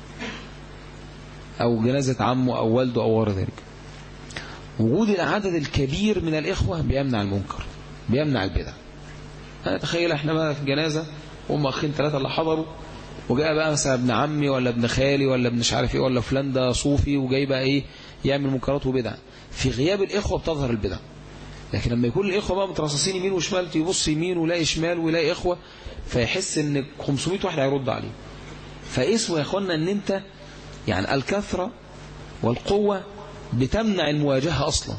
أو جنازة عمه أو والده أو غير ذلك وجود العدد الكبير من الإخوة بيمنع المنكر بيمنع البدع أنا تخيل احنا بقى في جنازة هم أخين ثلاثة اللي حضروا وجاء بقى مثلا ابن عمي ولا ابن خالي ولا ابن مش عارف ايه ولا فلان ده صوفي وجاي بقى ايه يعمل منكرات وبدع في غياب الإخوة بتظهر البدع لكن لما يكون الإخوة بقى مترصصين يمين وشمال يبص يمين ويلاقي شمال ويلاقي إخوة فيحس ان 500 واحد هيرد عليه فاسمه يا اخوانا ان انت يعني الكثرة والقوة بتمنع المواجهة اصلا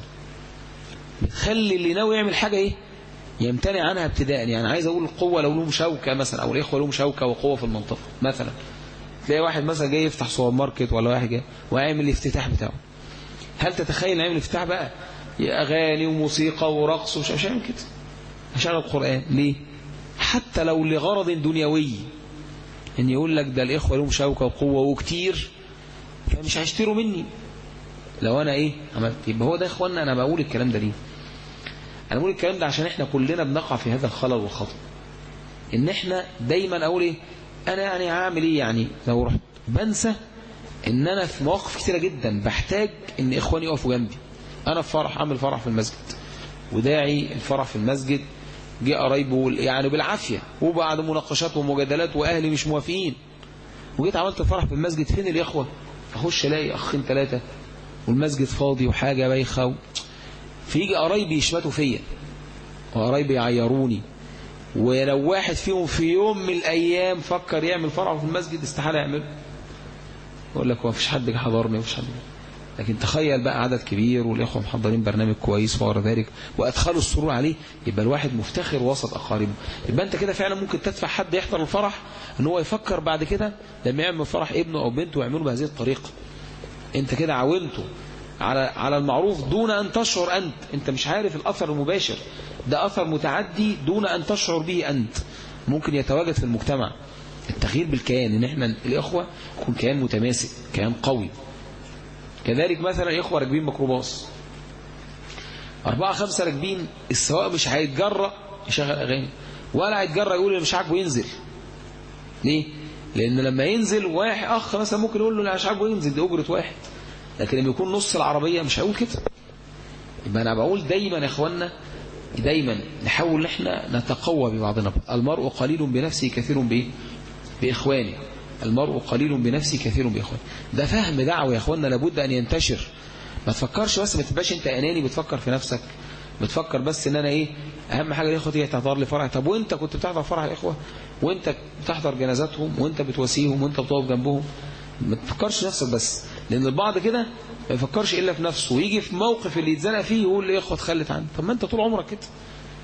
بتخلي اللي ناوي يعمل حاجة ايه يمتنع عنها ابتداء يعني عايز اقول القوة لو لهم شوكة مثلا او الاخوة لهم شوكة وقوة في المنطقة مثلا تلاقي واحد مثلا جاي يفتح سوبر ماركت ولا واحد جاي ويعمل الافتتاح بتاعه هل تتخيل يعمل الافتتاح بقى اغاني وموسيقى ورقص ومش مش هيعمل كده هشغل القرآن ليه حتى لو لغرض دنيوي ان يقول لك ده الاخوه لهم شوكه وقوه وكتير فمش هيشتروا مني لو انا ايه عملت يبقى هو ده يا اخوانا انا بقول الكلام ده ليه انا بقول الكلام ده عشان احنا كلنا بنقع في هذا الخلل والخطا ان احنا دايما اقول ايه انا يعني هعمل ايه يعني لو رحت بنسى ان انا في مواقف كتيره جدا بحتاج ان اخواني يقفوا جنبي انا في فرح عامل فرح في المسجد وداعي الفرح في المسجد جه قرايبه يعني بالعافية وبعد مناقشات ومجادلات وأهلي مش موافقين وجيت عملت فرح في المسجد فين الإخوة أخش ألاقي أخين ثلاثة والمسجد فاضي وحاجة بايخة و... فيجي قرايبي يشمتوا فيا وقرايبي يعيروني ولو واحد فيهم في يوم من الأيام فكر يعمل فرح في المسجد استحالة يعمل يقول لك هو مفيش حد حضرني مفيش حد لكن تخيل بقى عدد كبير والإخوة محضرين برنامج كويس وغير ذلك وأدخلوا السرور عليه يبقى الواحد مفتخر وسط أقاربه يبقى أنت كده فعلا ممكن تدفع حد يحضر الفرح ان هو يفكر بعد كده لما يعمل فرح ابنه أو بنته ويعمله بهذه الطريقة أنت كده عاونته على على المعروف دون أن تشعر أنت أنت مش عارف الأثر المباشر ده أثر متعدي دون أن تشعر به أنت ممكن يتواجد في المجتمع التغيير بالكيان ان احنا الإخوة يكون كيان متماسك كيان قوي كذلك مثلا إخوة راكبين ميكروباص أربعة خمسة راكبين السواق مش هيتجرأ يشغل أغاني ولا هيتجرأ يقول اللي مش عاجبه ينزل ليه؟ لأن لما ينزل واحد أخ مثلا ممكن يقول له اللي مش عاجبه ينزل دي أجرة واحد لكن لما يكون نص العربية مش هيقول كده يبقى أنا بقول دايما يا إخوانا دايما نحاول احنا نتقوى ببعضنا المرء قليل بنفسه كثير بإيه؟ بإخوانه المرء قليل بنفسه كثير بإخوانه ده فهم دعوة يا إخواننا لابد أن ينتشر ما تفكرش بس ما تبقاش انت اناني بتفكر في نفسك بتفكر بس ان انا ايه اهم حاجه الاخوه تيجي تحضر لي فرح طب وانت كنت بتحضر فرح الاخوه وانت بتحضر جنازاتهم وانت بتواسيهم وانت بتقف جنبهم ما تفكرش نفسك بس لان البعض كده ما يفكرش الا في نفسه ويجي في موقف اللي يتزنق فيه يقول لي اخوه اتخلت عني طب ما انت طول عمرك كده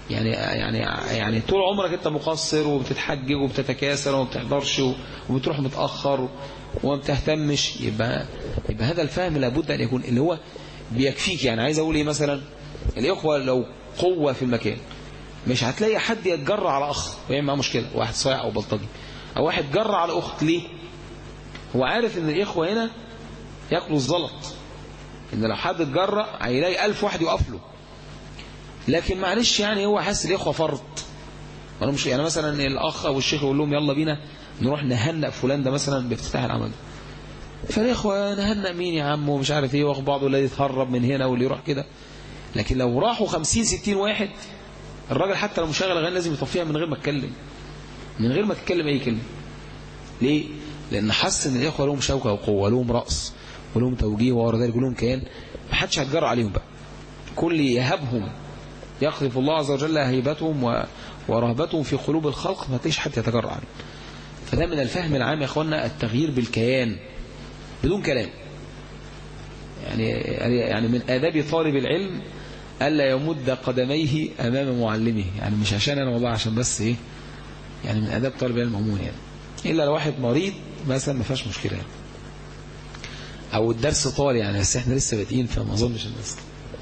يعني يعني يعني طول عمرك انت مقصر وبتتحجج وبتتكاسل وما بتحضرش وبتروح متاخر وما بتهتمش يبقى يبقى هذا الفهم لابد ان يكون اللي هو بيكفيك يعني عايز اقول ايه مثلا الاخوه لو قوه في المكان مش هتلاقي حد يتجرى على اخ ويعمل معاه مشكله واحد صايع او بلطجي او واحد جرى على اخت ليه هو عارف ان الاخوه هنا ياكلوا الزلط ان لو حد اتجرى هيلاقي ألف واحد يقف له لكن معلش يعني هو حاسس الاخوه فرط وانا مش يعني مثلا الاخ او الشيخ يقول لهم يلا بينا نروح نهنئ فلان ده مثلا بافتتاح العمل فالاخوه نهنئ مين يا عم ومش عارف ايه واخد بعضه اللي يتهرب من هنا واللي يروح كده لكن لو راحوا 50 60 واحد الراجل حتى لو مشغل اغاني لازم يطفيها من غير ما اتكلم من غير ما تتكلم اي كلمه ليه لان حس ان الاخوه لهم شوكه وقوه لهم راس ولهم توجيه وورا ذلك ولهم كيان ما حدش هيتجرأ عليهم بقى كل يهبهم يقذف الله عز وجل هيبتهم و... ورهبتهم في قلوب الخلق ما تلاقيش حد يتجرأ عنه فده من الفهم العام يا اخوانا التغيير بالكيان بدون كلام يعني يعني من آداب طالب العلم ألا يمد قدميه أمام معلمه يعني مش عشان أنا والله عشان بس إيه يعني من آداب طالب العلم عموما يعني إلا لو واحد مريض مثلا ما فيهاش مشكلة يعني أو الدرس طال يعني بس إحنا لسه بادئين فما أظنش الناس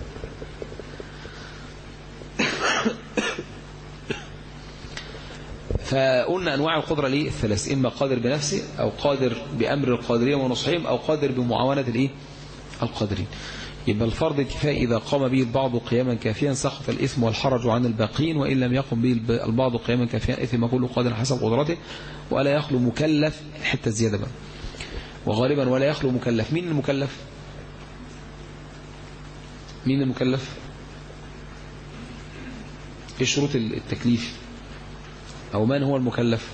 فقلنا أنواع القدرة ليه الثلاث إما قادر بنفسه أو قادر بأمر القادرين ونصحهم أو قادر بمعاونة الإيه القادرين يبقى الفرض الكفاية إذا قام به البعض قياما كافيا سقط الإثم والحرج عن الباقين وإن لم يقم به البعض قياما كافيا إثم كل قادر حسب قدرته ولا يخلو مكلف الحتة الزيادة بقى وغالبا ولا يخلو مكلف مين المكلف مين المكلف ايه شروط التكليف او من هو المكلف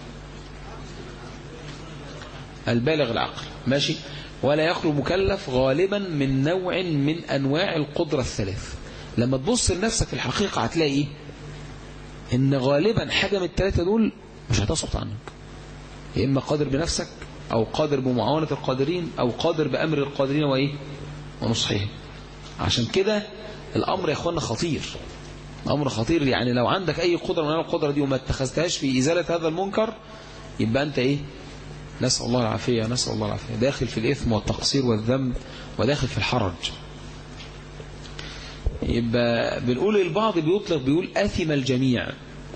البالغ العقل ماشي ولا يخلو مكلف غالبا من نوع من أنواع القدرة الثلاث لما تبص لنفسك في الحقيقة هتلاقي إيه؟ إن غالبا حاجة من الثلاثة دول مش هتسقط عنك يا إما قادر بنفسك أو قادر بمعاونة القادرين أو قادر بأمر القادرين وإيه ونصحهم عشان كده الأمر يا أخوانا خطير أمر خطير يعني لو عندك أي قدرة من القدرة دي وما اتخذتهاش في إزالة هذا المنكر يبقى أنت إيه نسأل الله العافية نسأل الله العافية داخل في الإثم والتقصير والذنب وداخل في الحرج يبقى بنقول البعض بيطلق بيقول أثم الجميع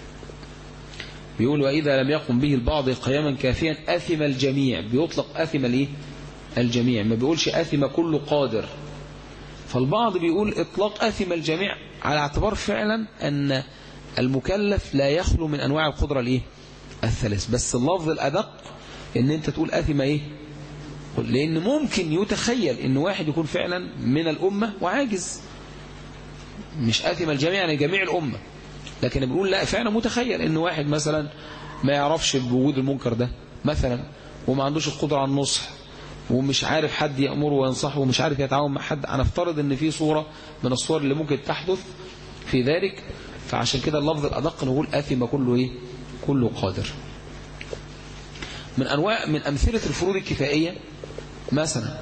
بيقول وإذا لم يقم به البعض قياما كافيا أثم الجميع بيطلق أثم الإيه الجميع ما بيقولش أثم كل قادر فالبعض بيقول إطلاق أثم الجميع على اعتبار فعلا أن المكلف لا يخلو من أنواع القدرة الإيه الثلاث بس اللفظ الأدق ان انت تقول اثم ايه لان ممكن يتخيل ان واحد يكون فعلا من الامة وعاجز مش اثم الجميع يعني جميع الامة لكن بنقول لا فعلا متخيل ان واحد مثلا ما يعرفش بوجود المنكر ده مثلا وما عندوش القدرة على النصح ومش عارف حد يأمره وينصحه ومش عارف يتعاون مع حد هنفترض ان في صورة من الصور اللي ممكن تحدث في ذلك فعشان كده اللفظ الأدق نقول أثم كله إيه كله قادر من أنواع من أمثلة الفروض الكفائية مثلا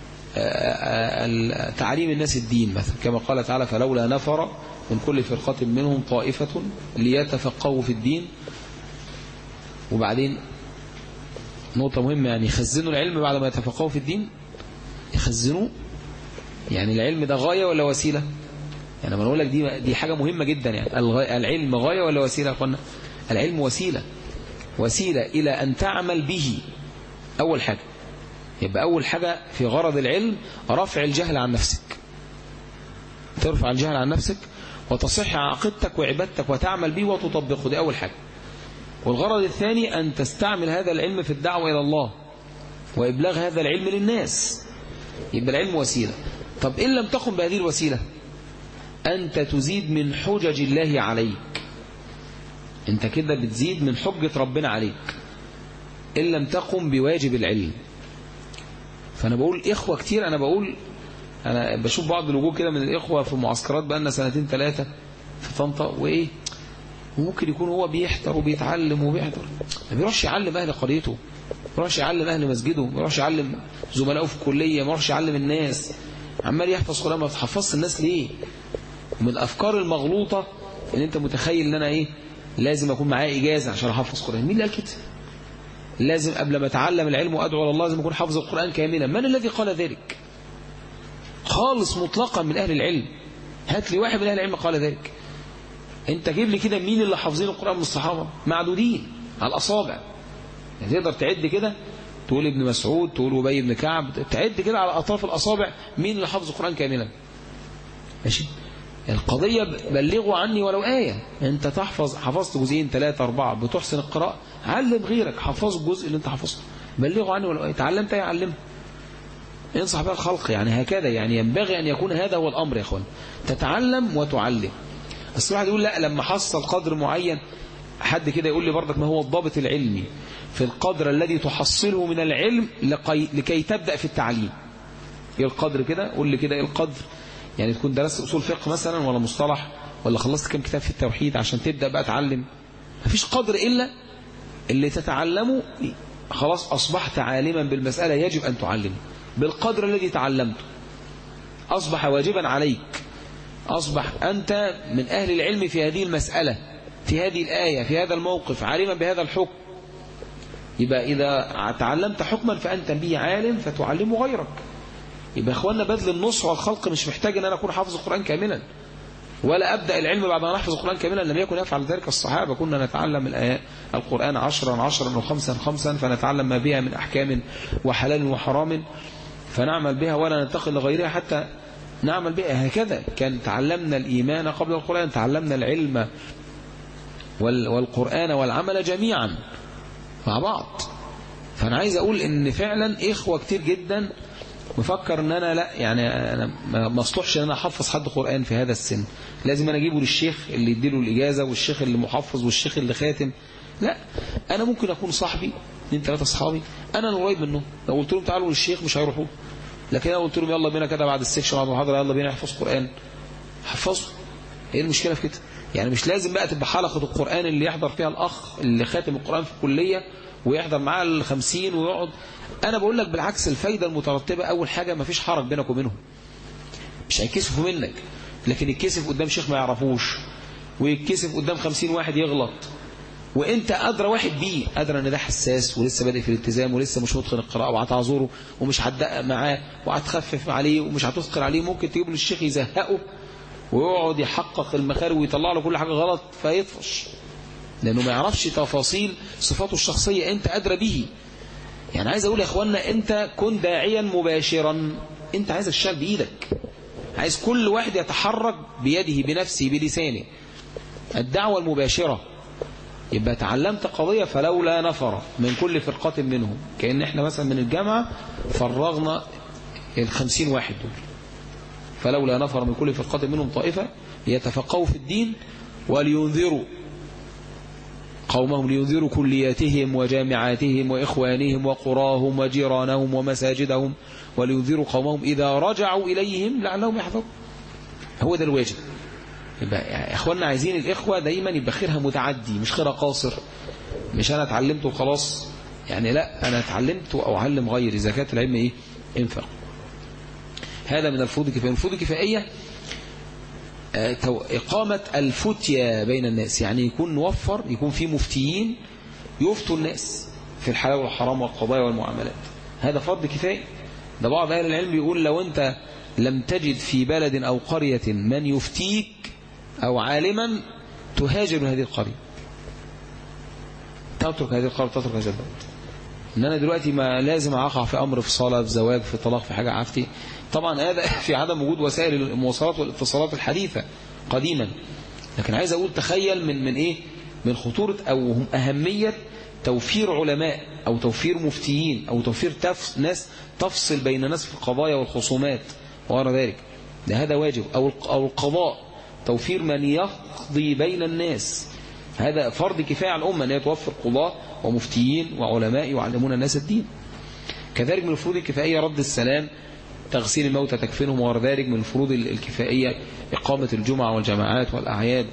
تعليم الناس الدين مثلا كما قال تعالى فلولا نفر من كل فرقة منهم طائفة ليتفقهوا في الدين وبعدين نقطة مهمة يعني يخزنوا العلم بعد ما يتفقهوا في الدين يخزنوه يعني العلم ده غاية ولا وسيلة يعني لما نقول لك دي دي حاجة مهمة جدا يعني العلم غاية ولا وسيلة يا اخوانا العلم وسيلة وسيلة إلى أن تعمل به أول حاجة يبقى أول حاجة في غرض العلم رفع الجهل عن نفسك ترفع الجهل عن نفسك وتصح عقيدتك وعبادتك وتعمل به وتطبقه دي أول حاجة والغرض الثاني أن تستعمل هذا العلم في الدعوة إلى الله وإبلاغ هذا العلم للناس يبقى العلم وسيلة طب إن لم تقم بهذه الوسيلة أنت تزيد من حجج الله عليك انت كده بتزيد من حجة ربنا عليك إن لم تقم بواجب العلم فأنا بقول إخوة كتير أنا بقول أنا بشوف بعض الوجوه كده من الإخوة في معسكرات بقالنا سنتين ثلاثة في طنطا وإيه وممكن يكون هو بيحضر وبيتعلم وبيحضر ما بيروحش يعلم أهل قريته ما بيروحش يعلم أهل مسجده ما بيروحش يعلم زملائه في الكلية ما بيروحش يعلم الناس عمال يحفظ قرآن ما بتحفظش الناس ليه ومن الأفكار المغلوطة ان انت متخيل ان انا ايه لازم اكون معايا اجازه عشان احفظ قران مين اللي قال كده لازم قبل ما اتعلم العلم وادعو الى الله لازم اكون حافظ القران كاملا من الذي قال ذلك خالص مطلقا من اهل العلم هات لي واحد من اهل العلم قال ذلك انت جيب لي كده مين اللي حافظين القران من الصحابه معدودين على الاصابع يعني تقدر تعد كده تقول ابن مسعود تقول ابي بن كعب تعد كده على اطراف الاصابع مين اللي حافظ القران كاملا ماشي القضية بلغوا عني ولو آية أنت تحفظ حفظت جزئين ثلاثة أربعة بتحسن القراءة علم غيرك حفظ الجزء اللي أنت حفظته بلغوا عني ولو آية تعلمت آية علمه انصح بها الخلق يعني هكذا يعني ينبغي أن يكون هذا هو الأمر يا أخوان تتعلم وتعلم بس الواحد يقول لا لما حصل قدر معين حد كده يقول لي برضك ما هو الضابط العلمي في القدر الذي تحصله من العلم لقي لكي تبدأ في التعليم ايه القدر كده قول لي كده ايه القدر يعني تكون درست أصول فقه مثلا ولا مصطلح ولا خلصت كم كتاب في التوحيد عشان تبدأ بقى تعلم مفيش قدر إلا اللي تتعلمه خلاص أصبحت عالما بالمسألة يجب أن تعلم بالقدر الذي تعلمته أصبح واجبا عليك أصبح أنت من أهل العلم في هذه المسألة في هذه الآية في هذا الموقف عالما بهذا الحكم يبقى إذا تعلمت حكما فأنت به عالم فتعلمه غيرك يبقى اخواننا بذل النصح والخلق مش محتاج ان انا اكون حافظ القرآن كاملا ولا ابدا العلم بعد ما نحفظ القرآن كاملا لم يكن يفعل ذلك الصحابة كنا نتعلم الآيات القرآن عشرا عشرا وخمسا خمسا فنتعلم ما بها من أحكام وحلال وحرام فنعمل بها ولا ننتقل لغيرها حتى نعمل بها هكذا كان تعلمنا الإيمان قبل القرآن تعلمنا العلم والقرآن والعمل جميعا مع بعض فأنا عايز أقول إن فعلا إخوة كتير جدا مفكر ان انا لا يعني انا ما اصلحش ان انا احفظ حد قرآن في هذا السن لازم انا اجيبه للشيخ اللي يديله الاجازة والشيخ اللي محفظ والشيخ اللي خاتم لا انا ممكن اكون صاحبي اثنين ثلاثة اصحابي انا قريب منهم لو قلت لهم تعالوا للشيخ مش هيروحوا لكن انا قلت لهم يلا بينا كده بعد السكشن بعد المحاضرة يلا بينا نحفظ قرآن حفظوا ايه المشكلة في كده يعني مش لازم بقى تبقى حلقة القرآن اللي يحضر فيها الاخ اللي خاتم القرآن في الكلية ويحضر معاه الخمسين ويقعد انا بقول لك بالعكس الفايدة المترتبة اول حاجة ما فيش حرج بينك وبينهم مش هيكسفوا منك لكن يتكسف قدام شيخ ما يعرفوش ويتكسف قدام خمسين واحد يغلط وانت ادرى واحد بيه ادرى ان ده حساس ولسه بادئ في الالتزام ولسه مش متقن القراءه وهتعذره ومش هتدقق معاه وهتخفف عليه ومش هتثقل عليه ممكن تجيب له الشيخ يزهقه ويقعد يحقق المخارج ويطلع له كل حاجه غلط فيطفش لانه ما يعرفش تفاصيل صفاته الشخصيه انت ادرى به يعني عايز اقول يا اخوانا انت كن داعيا مباشرا انت عايز الشغل بايدك عايز كل واحد يتحرك بيده بنفسه بلسانه الدعوة المباشرة يبقى تعلمت قضية فلولا نفر من كل فرقة منهم كأن احنا مثلا من الجامعة فرغنا الخمسين واحد دول فلولا نفر من كل فرقة منهم طائفة ليتفقهوا في الدين ولينذروا قومهم لينذروا كلياتهم وجامعاتهم وإخوانهم وقراهم وجيرانهم ومساجدهم ولينذروا قومهم إذا رجعوا إليهم لعلهم يحذرون هو ده الواجب يبقى يا إخواننا عايزين الإخوة دايما يبقى خيرها متعدي مش خيرها قاصر مش أنا اتعلمت وخلاص يعني لا أنا اتعلمت أو أعلم غيري زكاة العلم إيه انفق هذا من الفروض الكفائية الفروض الكفائية إقامة الفتية بين الناس يعني يكون نوفر يكون في مفتيين يفتوا الناس في الحلال والحرام والقضايا والمعاملات هذا فرض كفاية ده بعض أهل العلم يقول لو أنت لم تجد في بلد أو قرية من يفتيك أو عالما تهاجر من هذه القرية تترك هذه القرية تترك هذا البلد ان انا دلوقتي ما لازم اقع في امر في صلاه في زواج في طلاق في حاجه عفتي طبعا هذا في عدم وجود وسائل المواصلات والاتصالات الحديثه قديما لكن عايز اقول تخيل من من ايه من خطوره او اهميه توفير علماء او توفير مفتيين او توفير تفس ناس تفصل بين الناس في القضايا والخصومات وغير ذلك ده هذا واجب او او القضاء توفير من يقضي بين الناس هذا فرض كفاية على الأمة أن هي توفر قضاة ومفتيين وعلماء يعلمون الناس الدين كذلك من الفروض الكفائية رد السلام تغسيل الموتى تكفينهم وغير ذلك من الفروض الكفائية إقامة الجمعة والجماعات والأعياد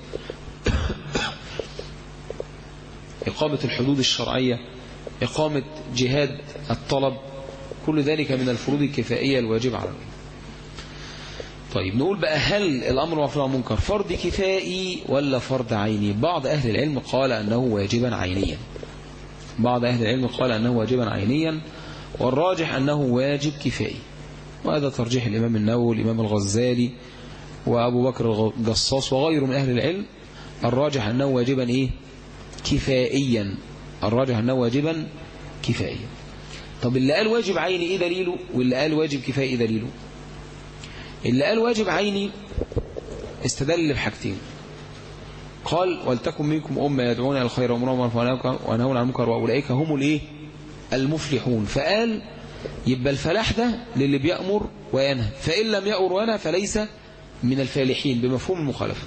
إقامة الحدود الشرعية إقامة جهاد الطلب كل ذلك من الفروض الكفائية الواجبة على طيب نقول بقى هل الأمر بالمعروف والنهي عن المنكر فرض كفائي ولا فرض عيني بعض أهل العلم قال أنه واجبا عينيا بعض أهل العلم قال أنه واجبا عينيا والراجح أنه واجب كفائي وهذا ترجيح الإمام النووي والإمام الغزالي وأبو بكر الجصاص وغيره من أهل العلم الراجح أنه واجبا إيه كفائيا الراجح أنه واجبا كفائيا طب اللي قال واجب عيني إيه دليله واللي قال واجب كفائي إيه دليله اللي قال واجب عيني استدل بحاجتين قال ولتكن منكم أمة يدعون إلى الخير وأمرهم بالمعروف وينهون عن المنكر وأولئك هم الإيه المفلحون فقال يبقى الفلاح ده للي بيأمر وينهى فإن لم يأمر وينهى فليس من الفالحين بمفهوم المخالفة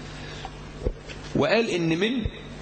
وقال إن من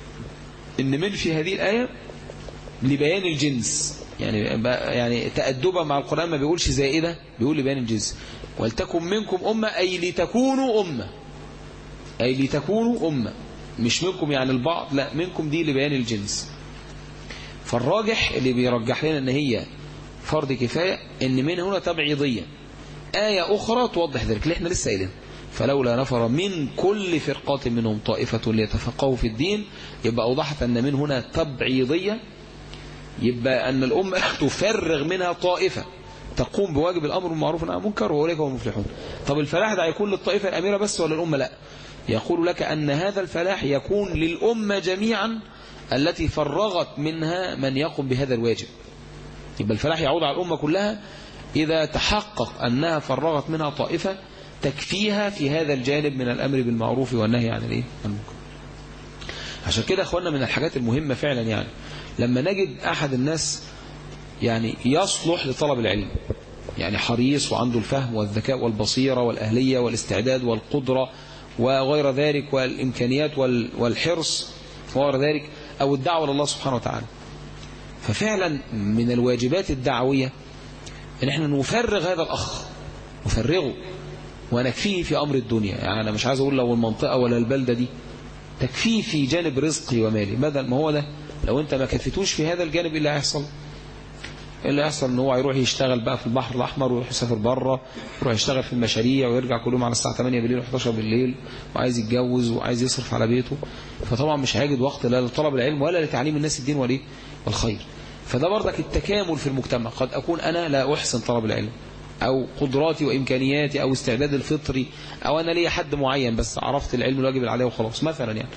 إن من في هذه الآية لبيان الجنس يعني يعني تأدبا مع القرآن ما بيقولش زائدة بيقول لبيان الجنس ولتكن منكم أمة أي لتكونوا أمة أي لتكونوا أمة مش منكم يعني البعض لا منكم دي لبيان الجنس فالراجح اللي بيرجح لنا ان هي فرض كفاية ان من هنا تبعيضية آية أخرى توضح ذلك اللي احنا لسه قايلين فلولا نفر من كل فرقة منهم طائفة ليتفقهوا في الدين يبقى أوضحت أن من هنا تبعيضية يبقى أن الأمة تفرغ منها طائفة تقوم بواجب الأمر بالمعروف والنهي عن المنكر وأولئك هم المفلحون طب الفلاح ده هيكون للطائفة الأميرة بس ولا الأمة لا يقول لك أن هذا الفلاح يكون للأمة جميعا التي فرغت منها من يقوم بهذا الواجب يبقى الفلاح يعود على الأمة كلها إذا تحقق أنها فرغت منها طائفة تكفيها في هذا الجانب من الأمر بالمعروف والنهي عن الإيه؟ المنكر عشان كده أخوانا من الحاجات المهمة فعلا يعني لما نجد أحد الناس يعني يصلح لطلب العلم يعني حريص وعنده الفهم والذكاء والبصيرة والأهلية والاستعداد والقدرة وغير ذلك والإمكانيات والحرص وغير ذلك أو الدعوة لله سبحانه وتعالى ففعلا من الواجبات الدعوية ان احنا نفرغ هذا الأخ نفرغه ونكفيه في أمر الدنيا يعني أنا مش عايز أقول لو المنطقة ولا البلدة دي تكفيه في جانب رزقي ومالي بدل ما هو ده لو انت ما كفتوش في هذا الجانب اللي هيحصل اللي هيحصل ان هو هيروح يشتغل بقى في البحر الأحمر ويروح يسافر بره يروح يشتغل في المشاريع ويرجع كل يوم على الساعة 8 بالليل و11 بالليل وعايز يتجوز وعايز يصرف على بيته فطبعا مش هيجد وقت لا لطلب العلم ولا لتعليم الناس الدين وليه والخير فده برضك التكامل في المجتمع قد أكون أنا لا أحسن طلب العلم أو قدراتي وإمكانياتي أو استعداد الفطري أو أنا ليا حد معين بس عرفت العلم الواجب عليه وخلاص مثلا يعني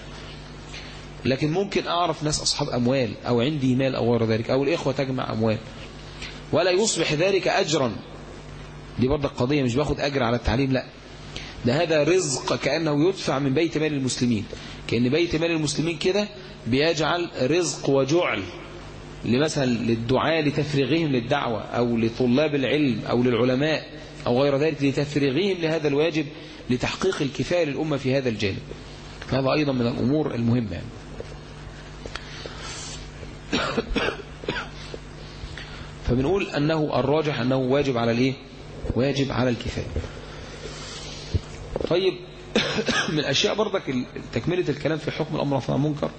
لكن ممكن أعرف ناس أصحاب أموال أو عندي مال أو غير ذلك أو الإخوة تجمع أموال ولا يصبح ذلك أجرا دي برضه قضية مش باخد أجر على التعليم لا ده هذا رزق كأنه يدفع من بيت مال المسلمين كأن بيت مال المسلمين كده بيجعل رزق وجعل لمثلا للدعاء لتفريغهم للدعوة أو لطلاب العلم أو للعلماء أو غير ذلك لتفريغهم لهذا الواجب لتحقيق الكفاية للأمة في هذا الجانب هذا أيضا من الأمور المهمة يعني. فبنقول أنه الراجح أنه واجب على الإيه واجب على الكفاية طيب من الأشياء برضك تكملة الكلام في حكم الأمر والنهي عن المنكر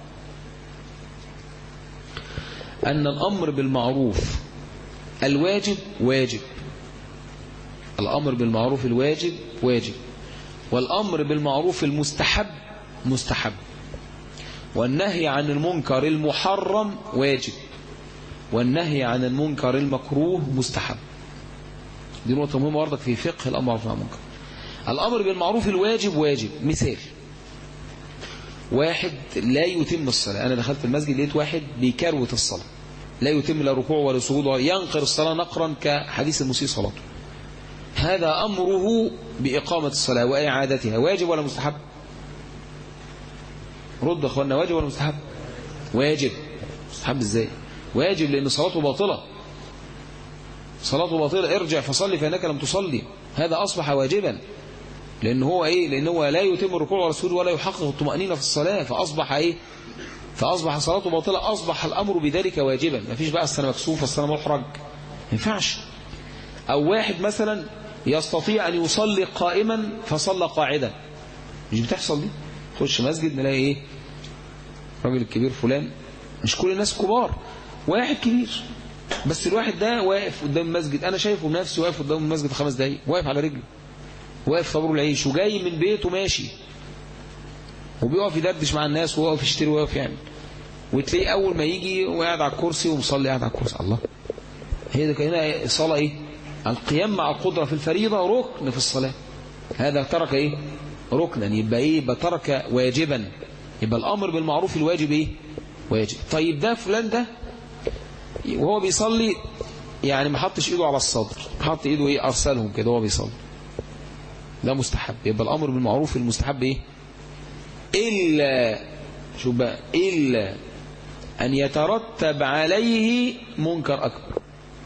أن الأمر بالمعروف الواجب واجب الأمر بالمعروف الواجب واجب والأمر بالمعروف المستحب مستحب والنهي عن المنكر المحرم واجب والنهي عن المنكر المكروه مستحب دي نقطة مهمة برضك في فقه الأمر والنهي عن المنكر الأمر بالمعروف الواجب واجب مثال واحد لا يتم الصلاة أنا دخلت المسجد لقيت واحد بيكروت الصلاة لا يتم لا ركوع ولا سجود ولا ينقر الصلاة نقرا كحديث المسيء صلاته هذا أمره بإقامة الصلاة وإعادتها واجب ولا مستحب رد أخوانا واجب ولا مستحب واجب مستحب إزاي واجب لأن صلاته باطلة صلاته باطلة ارجع فصلي فإنك لم تصلي هذا أصبح واجبا لأن هو إيه لأن هو لا يتم الركوع ولا السجود ولا يحقق الطمأنينة في الصلاة فأصبح إيه فأصبح صلاته باطلة أصبح الأمر بذلك واجبا ما فيش بقى السنة مكسوفة السنة محرج ما ينفعش أو واحد مثلا يستطيع أن يصلي قائما فصلى قاعدا مش بتحصل دي خش مسجد نلاقي إيه الراجل الكبير فلان مش كل الناس كبار واحد كبير بس الواحد ده واقف قدام المسجد أنا شايفه بنفسي واقف قدام المسجد خمس دقايق واقف على رجله واقف طابور العيش وجاي من بيته ماشي وبيقف يدردش مع الناس ويقف يشتري ويقف يعمل وتلاقيه اول ما يجي وقاعد على الكرسي ومصلي قاعد على الكرسي الله هي ده هنا الصلاه ايه القيام مع القدره في الفريضه ركن في الصلاه هذا ترك ايه ركنا يبقى ايه يبقى ترك واجبا يبقى الامر بالمعروف الواجب ايه واجب طيب ده فلان ده وهو بيصلي يعني ما حطش ايده على الصدر حط ايده ايه ارسلهم كده وهو بيصلي ده مستحب يبقى الامر بالمعروف المستحب ايه الا شوف بقى الا ان يترتب عليه منكر اكبر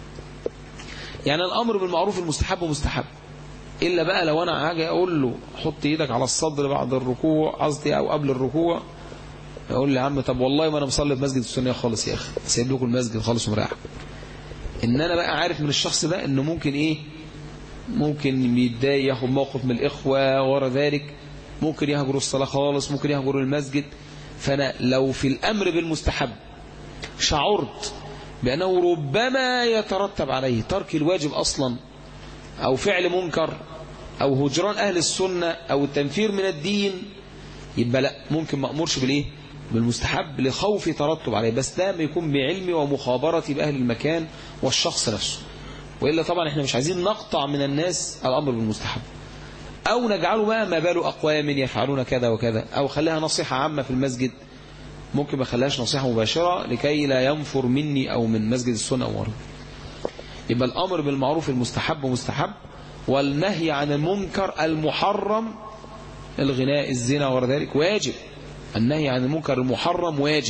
يعني الامر بالمعروف المستحب مستحب الا بقى لو انا هاجي اقول له حط ايدك على الصدر بعد الركوع قصدي او قبل الركوع يقول لي يا عم طب والله ما انا مصلي في مسجد السنيه خالص يا اخي سايب لكم المسجد خالص ومريح ان انا بقى عارف من الشخص ده انه ممكن ايه ممكن يتضايق ياخد موقف من الاخوه ورا ذلك ممكن يهجروا الصلاه خالص ممكن يهجروا المسجد فانا لو في الامر بالمستحب شعرت بانه ربما يترتب عليه ترك الواجب اصلا او فعل منكر او هجران اهل السنه او التنفير من الدين يبقى لا ممكن ما امرش بالايه بالمستحب لخوف ترتب عليه بس ده ما يكون بعلمي ومخابرتي باهل المكان والشخص نفسه والا طبعا احنا مش عايزين نقطع من الناس الامر بالمستحب او نجعله بقى ما بال اقوام يفعلون كذا وكذا او خليها نصيحه عامه في المسجد ممكن ما خليهاش نصيحه مباشره لكي لا ينفر مني او من مسجد السنه او ورد يبقى الامر بالمعروف المستحب مستحب والنهي عن المنكر المحرم الغناء الزنا وذلك واجب النهي عن المنكر المحرم واجب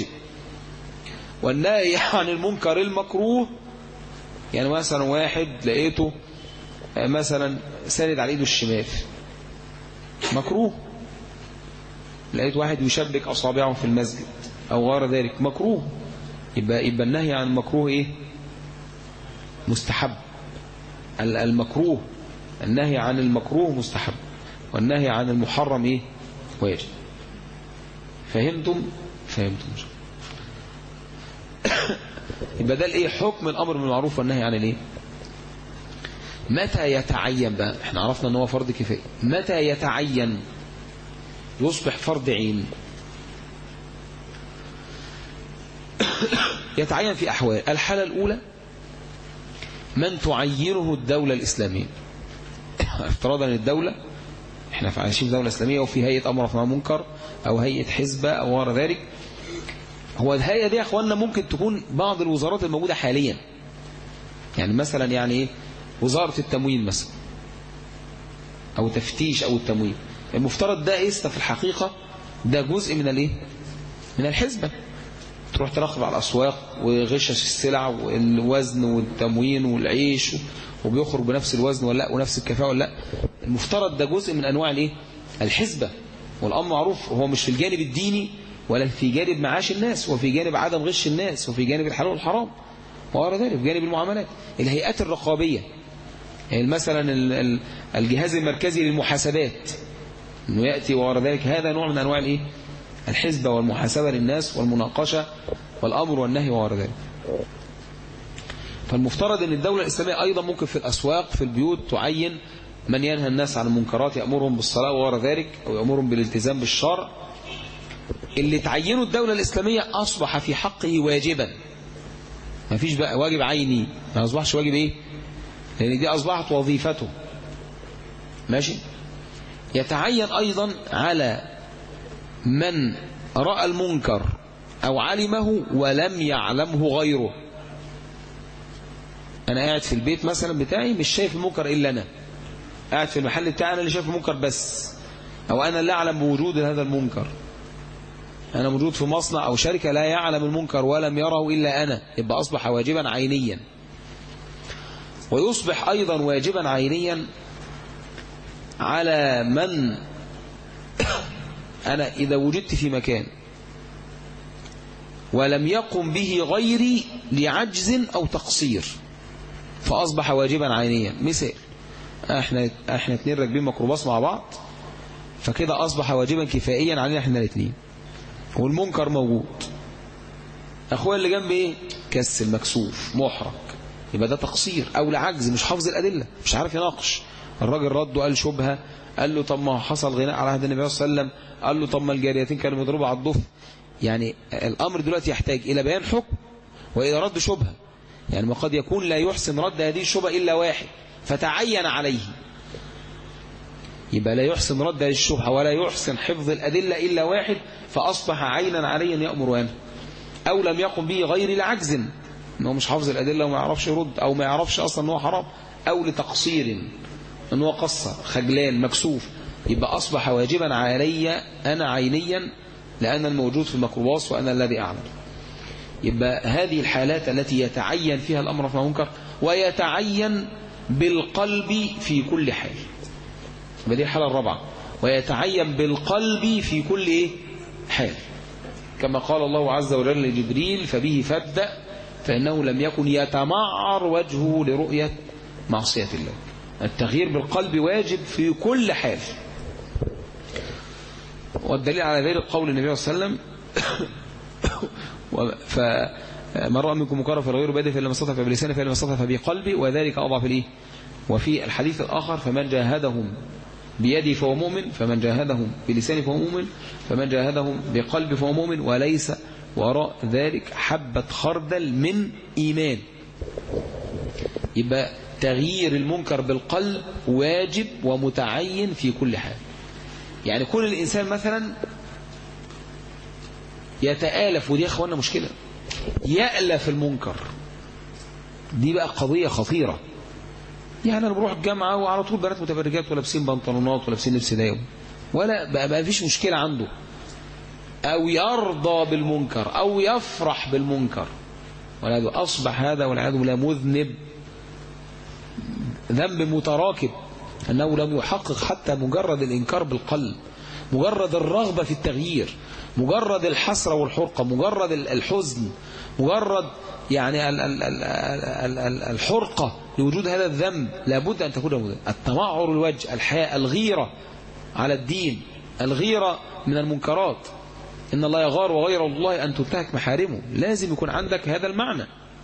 والنهي عن المنكر المكروه يعني مثلا واحد لقيته مثلا ساند على ايده الشمال مكروه لقيت واحد يشبك اصابعه في المسجد او غير ذلك مكروه يبقى يبقى النهي عن المكروه ايه مستحب المكروه النهي عن المكروه مستحب والنهي عن المحرم ايه واجب فهمتم فهمتم يبقى ده الايه حكم الامر بالمعروف والنهي عن الايه متى يتعين بقى احنا عرفنا ان هو فرض كفايه متى يتعين يصبح فرض عين يتعين في احوال الحاله الاولى من تعينه الدوله الاسلاميه افتراضا ان الدوله احنا عايشين في دولة اسلامية وفي هيئة امر مع منكر او هيئة حزبة او غير ذلك هو الهيئة دي يا اخواننا ممكن تكون بعض الوزارات الموجودة حاليا يعني مثلا يعني ايه وزارة التموين مثلا او تفتيش او التموين المفترض ده اسم في الحقيقة ده جزء من الايه من الحزبة تروح تراقب على الاسواق وغشش السلع والوزن والتموين والعيش وبيخرج بنفس الوزن ولا لا ونفس الكفاءة ولا لا المفترض ده جزء من أنواع الايه الحسبة والأمر معروف هو مش في الجانب الديني ولا في جانب معاش الناس وفي جانب عدم غش الناس وفي جانب الحلال والحرام وغير ذلك في جانب المعاملات الهيئات الرقابية يعني مثلا الجهاز المركزي للمحاسبات انه يأتي وغير ذلك هذا نوع من أنواع الايه الحسبة والمحاسبة للناس والمناقشة والأمر والنهي وغير ذلك فالمفترض ان الدولة الإسلامية أيضا ممكن في الأسواق في البيوت تعين من ينهى الناس عن المنكرات يأمرهم بالصلاة وغير ذلك أو يأمرهم بالالتزام بالشرع اللي تعينه الدولة الإسلامية أصبح في حقه واجبا ما فيش بقى واجب عيني ما أصبحش واجب إيه لأن دي أصبحت وظيفته ماشي يتعين أيضا على من رأى المنكر أو علمه ولم يعلمه غيره أنا قاعد في البيت مثلا بتاعي مش شايف المنكر إلا أنا قاعد في المحل بتاعي أنا اللي شايف المنكر بس أو أنا اللي أعلم بوجود هذا المنكر أنا موجود في مصنع أو شركة لا يعلم المنكر ولم يره إلا أنا يبقى أصبح واجبا عينيا ويصبح أيضا واجبا عينيا على من أنا إذا وجدت في مكان ولم يقم به غيري لعجز أو تقصير فأصبح واجبا عينيا مثال احنا احنا اتنين راكبين ميكروباص مع بعض فكده أصبح واجبا كفائيا علينا احنا الاثنين والمنكر موجود اخويا اللي جنبي ايه كسل مكسوف محرج يبقى ده تقصير او لعجز مش حافظ الادله مش عارف يناقش الراجل رد وقال شبهة قال له طب ما حصل غناء على عهد النبي صلى الله عليه وسلم قال له طب ما الجاريتين كانوا بيضربوا على الضف يعني الأمر دلوقتي يحتاج إلى بيان حكم وإلى رد شبهة يعني ما قد يكون لا يحسن رد هذه الشبهة إلا واحد فتعين عليه يبقى لا يحسن رد هذه الشبهة ولا يحسن حفظ الأدلة إلا واحد فأصبح عينا عليه أن يأمر وينهى أو لم يقم به غير لعجز أنه مش حافظ الأدلة وما يعرفش يرد أو ما يعرفش أصلا أنه حرام أو لتقصير أنه قصر خجلان مكسوف يبقى أصبح واجبا علي أنا عينيا لأن الموجود في الميكروباص وأنا الذي أعلم يبقى هذه الحالات التي يتعين فيها الأمر في المنكر ويتعين بالقلب في كل حال يبقى دي الحالة الرابعة ويتعين بالقلب في كل إيه؟ حال كما قال الله عز وجل لجبريل فبه فابدأ فإنه لم يكن يتمعر وجهه لرؤية معصية الله التغيير بالقلب واجب في كل حال والدليل على ذلك قول النبي صلى الله عليه وسلم فمن رأى منكم مكرر فالغير بادئ فإن لم استطع فبلسانه فإن لم استطع فبقلبي وذلك أضعف الإيه وفي الحديث الآخر فمن جاهدهم بيدي فهو مؤمن فمن جاهدهم بلسانه فهو مؤمن فمن جاهدهم بقلبه فهو مؤمن وليس وراء ذلك حبة خردل من إيمان يبقى تغيير المنكر بالقلب واجب ومتعين في كل حال يعني كل الإنسان مثلا يتآلف ودي يا أخوانا مشكلة يألف المنكر دي بقى قضية خطيرة يعني أنا بروح الجامعة وعلى طول بنات متبرجات ولابسين بنطلونات ولابسين لبس دايم ولا بقى ما فيش مشكلة عنده أو يرضى بالمنكر أو يفرح بالمنكر والعياذ أصبح هذا والعياذ بالله مذنب ذنب متراكب أنه لم يحقق حتى مجرد الإنكار بالقلب مجرد الرغبة في التغيير مجرد الحسرة والحرقة مجرد الحزن مجرد يعني الحرقة لوجود هذا الذنب لابد أن تكون موجودة التمعر الوجه الحياء الغيرة على الدين الغيرة من المنكرات إن الله يغار وغير الله أن تنتهك محارمه لازم يكون عندك هذا المعنى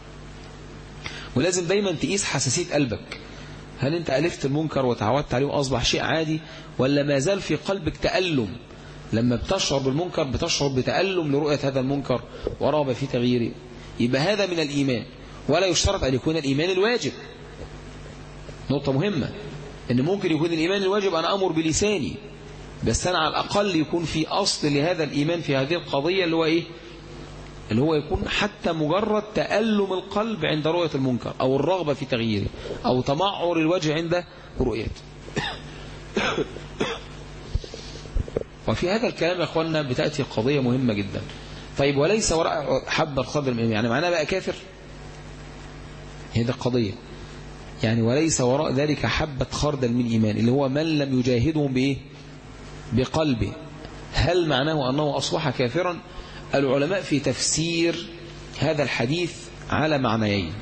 ولازم دايما تقيس حساسية قلبك هل أنت ألفت المنكر وتعودت عليه وأصبح شيء عادي ولا ما زال في قلبك تألم لما بتشعر بالمنكر بتشعر بتألم لرؤية هذا المنكر ورغبة في تغييره يبقى هذا من الإيمان ولا يشترط أن يكون الإيمان الواجب نقطة مهمة أن ممكن يكون الإيمان الواجب أنا أمر بلساني بس أنا على الأقل يكون في أصل لهذا الإيمان في هذه القضية اللي هو إيه اللي هو يكون حتى مجرد تألم القلب عند رؤية المنكر أو الرغبة في تغييره أو تمعر الوجه عند رؤيته وفي هذا الكلام يا أخوانا بتأتي قضية مهمة جدا طيب وليس وراء حب القدر من يعني معناه بقى كافر هذه القضية يعني وليس وراء ذلك حبة خردل من إيمان اللي هو من لم يجاهدهم بإيه بقلبه هل معناه أنه أصبح كافرا العلماء في تفسير هذا الحديث على معنيين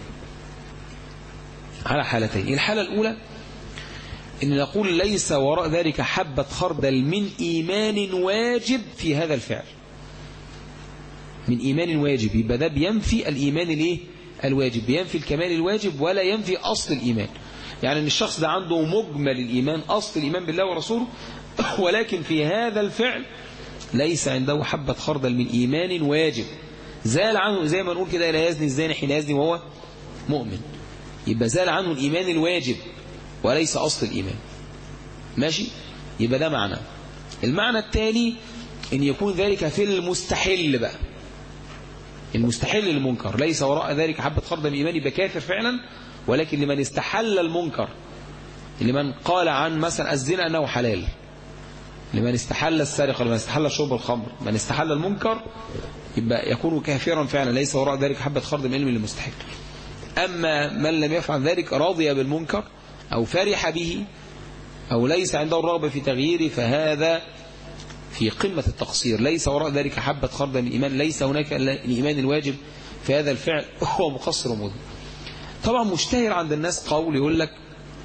على حالتين الحالة الأولى إن نقول ليس وراء ذلك حبة خردل من إيمان واجب في هذا الفعل من إيمان واجب يبقى ده بينفي الإيمان الايه الواجب بينفي الكمال الواجب ولا ينفي أصل الإيمان يعني ان الشخص ده عنده مجمل الإيمان أصل الإيمان بالله ورسوله ولكن في هذا الفعل ليس عنده حبة خردل من إيمان واجب زال عنه زي ما نقول كده لا يزني الزاني حين يزني وهو مؤمن يبقى زال عنه الإيمان الواجب وليس أصل الإيمان ماشي يبقى ده معنى المعنى التالي ان يكون ذلك في المستحل بقى المستحل المنكر ليس وراء ذلك حبة خردل من إيمان يبقى كافر فعلا ولكن لمن استحل المنكر لمن قال عن مثلا الزنا أنه حلال لمن استحل السرقة لمن استحل شرب الخمر من استحل المنكر يبقى يكون كافرا فعلا ليس وراء ذلك حبة خردل من علم المستحل أما من لم يفعل ذلك راضي بالمنكر أو فرح به أو ليس عنده الرغبة في تغييره فهذا في قمة التقصير ليس وراء ذلك حبة خردل من الإيمان ليس هناك الإيمان الواجب في هذا الفعل هو مقصر ومذنب طبعا مشتهر عند الناس قول يقول لك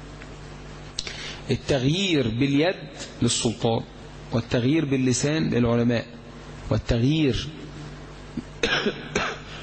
التغيير باليد للسلطان والتغيير باللسان للعلماء والتغيير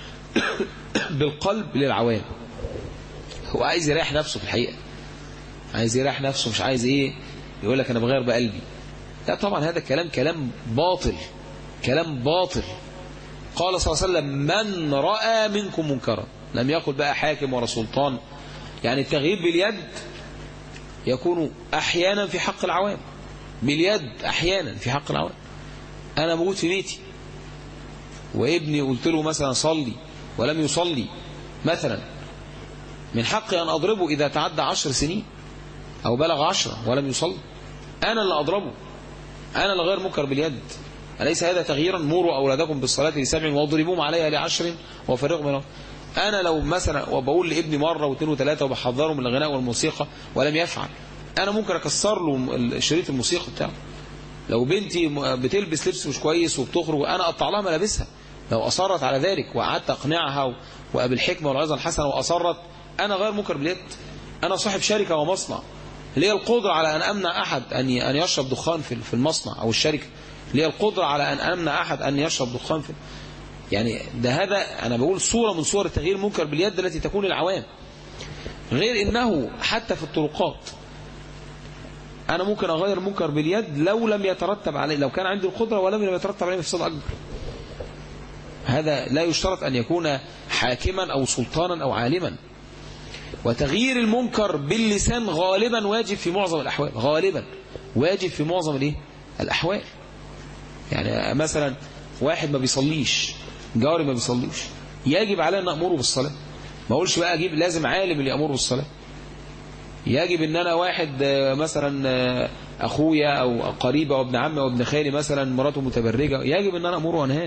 بالقلب للعوام هو عايز يريح نفسه في الحقيقة عايز يريح نفسه مش عايز ايه يقول لك انا بغير بقلبي لا طبعا هذا الكلام كلام باطل كلام باطل قال صلى الله عليه وسلم من رأى منكم منكرا لم يقل بقى حاكم ولا سلطان يعني التغيير باليد يكون احيانا في حق العوام باليد احيانا في حق العوام انا موجود في بيتي وابني قلت له مثلا صلي ولم يصلي مثلا من حقي أن أضربه إذا تعدى عشر سنين أو بلغ عشرة ولم يصلي أنا اللي أضربه أنا اللي غير منكر باليد أليس هذا تغييرا مروا أولادكم بالصلاة لسبع واضربوهم عليها لعشر وفرقوا بينهم أنا لو مثلا وبقول لابني مرة واثنين وثلاثة وبحذره من الغناء والموسيقى ولم يفعل أنا ممكن أكسر له شريط الموسيقى بتاعه لو بنتي بتلبس لبس مش كويس وبتخرج أنا أقطع لها ملابسها لو أصرت على ذلك وقعدت أقنعها وبالحكمة والعظة الحسنة وأصرت أنا غير منكر باليد أنا صاحب شركة ومصنع لي القدرة على أن أمنع أحد أن أن يشرب دخان في في المصنع أو الشركة لي القدرة على أن أمنع أحد أن يشرب دخان في يعني ده هذا أنا بقول صورة من صور التغيير المنكر باليد التي تكون للعوام غير إنه حتى في الطرقات أنا ممكن أغير منكر باليد لو لم يترتب عليه لو كان عندي القدرة ولم يترتب عليه مفسد أكبر هذا لا يشترط أن يكون حاكما أو سلطانا أو عالما وتغيير المنكر باللسان غالبا واجب في معظم الأحوال غالبا واجب في معظم الايه الأحوال يعني مثلا واحد ما بيصليش جاري ما بيصليش يجب علي أن أمره بالصلاة ما أقولش بقى أجيب لازم عالم اللي يأمره بالصلاة يجب ان انا واحد مثلا اخويا او قريبه او ابن عمي او ابن خالي مثلا مراته متبرجه يجب ان انا امره وانهاه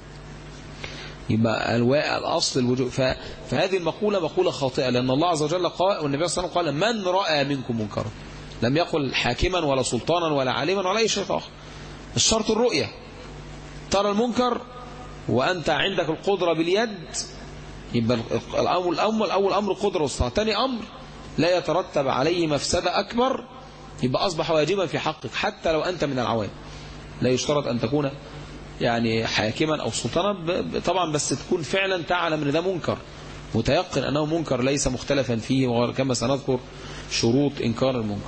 يبقى الأصل الوجوب فهذه المقولة مقولة خاطئة لأن الله عز وجل قال والنبي صلى الله عليه وسلم قال من رأى منكم منكرا لم يقل حاكما ولا سلطانا ولا عالما ولا أي شيء آخر الشرط الرؤية ترى المنكر وأنت عندك القدرة باليد يبقى الأمر الأول أول أمر قدرة واستطاعة ثاني أمر لا يترتب عليه مفسدة أكبر يبقى أصبح واجبا في حقك حتى لو أنت من العوام لا يشترط أن تكون يعني حاكما أو سلطانا طبعا بس تكون فعلا تعلم ان ده منكر متيقن أنه منكر ليس مختلفا فيه وكما سنذكر شروط إنكار المنكر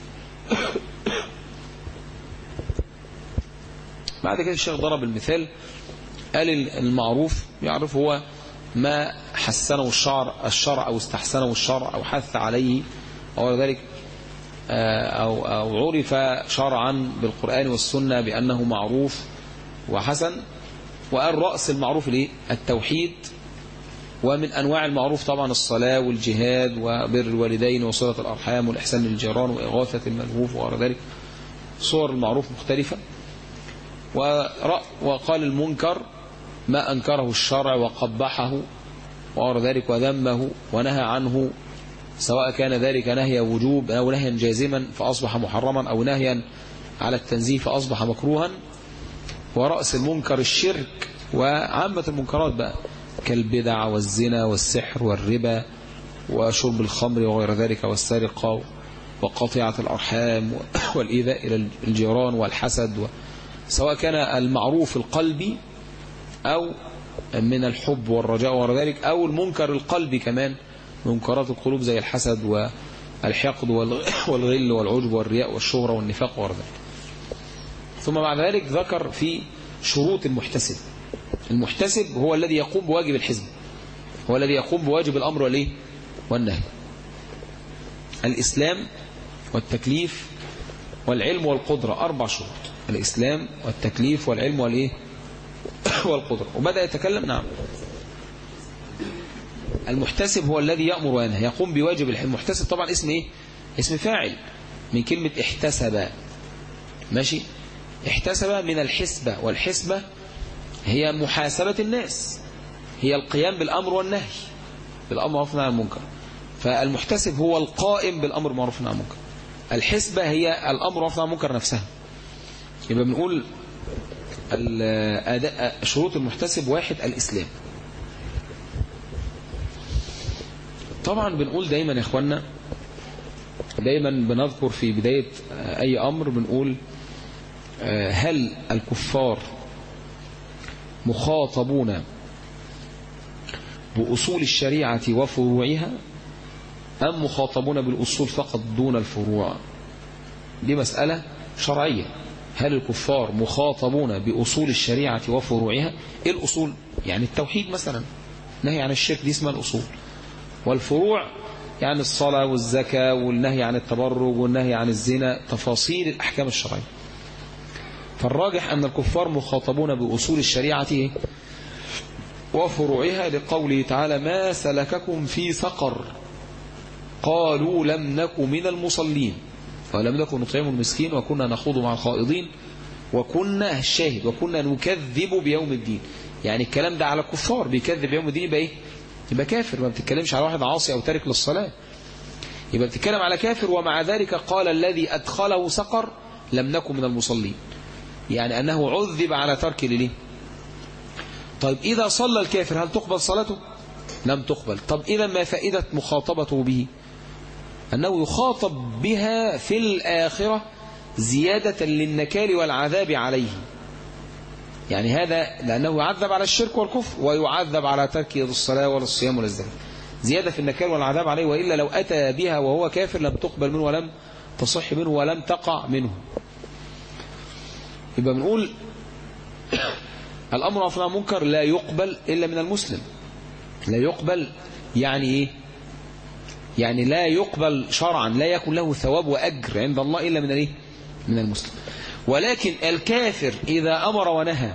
بعد كده الشيخ ضرب المثال قال المعروف يعرف هو ما حسنه الشعر الشرع أو استحسنه الشرع أو حث عليه أو ذلك أو, أو عرف شرعا بالقرآن والسنة بأنه معروف وحسن وقال رأس المعروف الايه التوحيد ومن أنواع المعروف طبعا الصلاة والجهاد وبر الوالدين وصلة الأرحام والإحسان للجيران وإغاثة الملهوف وغير ذلك صور المعروف مختلفة وقال المنكر ما أنكره الشرع وقبحه وغير ذلك وذمه ونهى عنه سواء كان ذلك نهي وجوب أو نهيا جازما فأصبح محرما أو نهيا على التنزيه فأصبح مكروها ورأس المنكر الشرك وعامة المنكرات بقى كالبدع والزنا والسحر والربا وشرب الخمر وغير ذلك والسرقة وقطيعة الأرحام والإيذاء إلى الجيران والحسد سواء كان المعروف القلبي أو من الحب والرجاء وغير ذلك أو المنكر القلبي كمان منكرات القلوب زي الحسد والحقد والغل والعجب والرياء والشهرة والنفاق وغير ذلك ثم بعد ذلك ذكر في شروط المحتسب المحتسب هو الذي يقوم بواجب الحزب هو الذي يقوم بواجب الأمر والإيه والنهي الإسلام والتكليف والعلم والقدرة أربع شروط الإسلام والتكليف والعلم والإيه والقدرة وبدأ يتكلم نعم المحتسب هو الذي يأمر وينهى يقوم بواجب الحزب المحتسب طبعا اسم إيه اسم فاعل من كلمة احتسب ماشي احتسب من الحسبة والحسبة هي محاسبة الناس هي القيام بالأمر والنهي بالأمر معروف عن المنكر فالمحتسب هو القائم بالأمر معروف عن المنكر الحسبة هي الأمر معروف عن المنكر نفسها يبقى بنقول شروط المحتسب واحد الإسلام طبعا بنقول دايما يا اخوانا دايما بنذكر في بداية أي أمر بنقول هل الكفار مخاطبون بأصول الشريعة وفروعها أم مخاطبون بالأصول فقط دون الفروع دي مسألة شرعية هل الكفار مخاطبون بأصول الشريعة وفروعها إيه الأصول يعني التوحيد مثلا نهي عن الشرك دي اسمها الأصول والفروع يعني الصلاة والزكاة والنهي عن التبرج والنهي عن الزنا تفاصيل الأحكام الشرعية فالراجح أن الكفار مخاطبون بأصول الشريعة إيه؟ وفروعها لقوله تعالى ما سلككم في سقر قالوا لم نك من المصلين ولم نكن نطعم المسكين وكنا نخوض مع الخائضين وكنا الشاهد وكنا نكذب بيوم الدين يعني الكلام ده على الكفار بيكذب يوم الدين يبقى ايه يبقى كافر ما بتتكلمش على واحد عاصي او تارك للصلاة يبقى بتتكلم على كافر ومع ذلك قال الذي أدخله سقر لم نكن من المصلين يعني أنه عذب على ترك ليه طيب إذا صلى الكافر هل تقبل صلاته لم تقبل طب إذا ما فائدة مخاطبته به أنه يخاطب بها في الآخرة زيادة للنكال والعذاب عليه يعني هذا لأنه يعذب على الشرك والكفر ويعذب على ترك الصلاة ولا الصيام ولا الزكاة زيادة في النكال والعذاب عليه وإلا لو أتى بها وهو كافر لم تقبل منه ولم تصح منه ولم تقع منه يبقى بنقول الأمر عن منكر لا يقبل إلا من المسلم لا يقبل يعني إيه يعني لا يقبل شرعا لا يكون له ثواب وأجر عند الله إلا من الايه من المسلم ولكن الكافر إذا أمر ونهى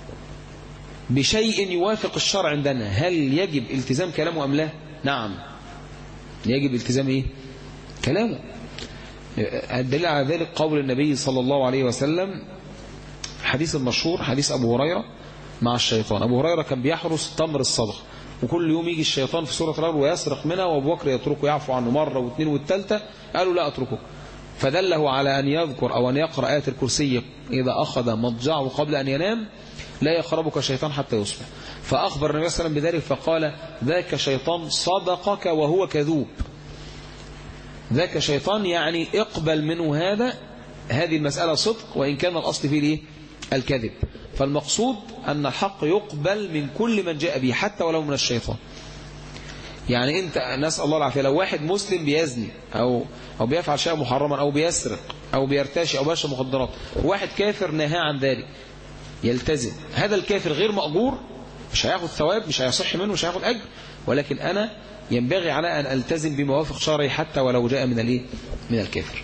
بشيء يوافق الشرع عندنا هل يجب التزام كلامه أم لا نعم يجب التزام إيه كلامه الدليل على ذلك قول النبي صلى الله عليه وسلم حديث المشهور حديث أبو هريرة مع الشيطان أبو هريرة كان بيحرس تمر الصدقه وكل يوم يجي الشيطان في سورة الرجل ويسرق منها وابو بكر يتركه يعفو عنه مرة واثنين والثالثة قالوا لا أتركه فدله على أن يذكر أو أن يقرأ آية الكرسي إذا أخذ مضجعه قبل أن ينام لا يقربك شيطان حتى يصبح فأخبر النبي صلى الله عليه وسلم بذلك فقال ذاك شيطان صدقك وهو كذوب ذاك شيطان يعني اقبل منه هذا هذه المسألة صدق وإن كان الأصل فيه الايه الكذب فالمقصود أن الحق يقبل من كل من جاء به حتى ولو من الشيطان يعني أنت نسأل الله العافية لو واحد مسلم بيزني أو, أو بيفعل شيء محرما أو بيسرق أو بيرتشي أو بيشرب مخدرات واحد كافر نهى عن ذلك يلتزم هذا الكافر غير مأجور مش هياخد ثواب مش هيصح منه مش هياخد أجر ولكن أنا ينبغي على أن ألتزم بموافق شرعي حتى ولو جاء من الايه من الكافر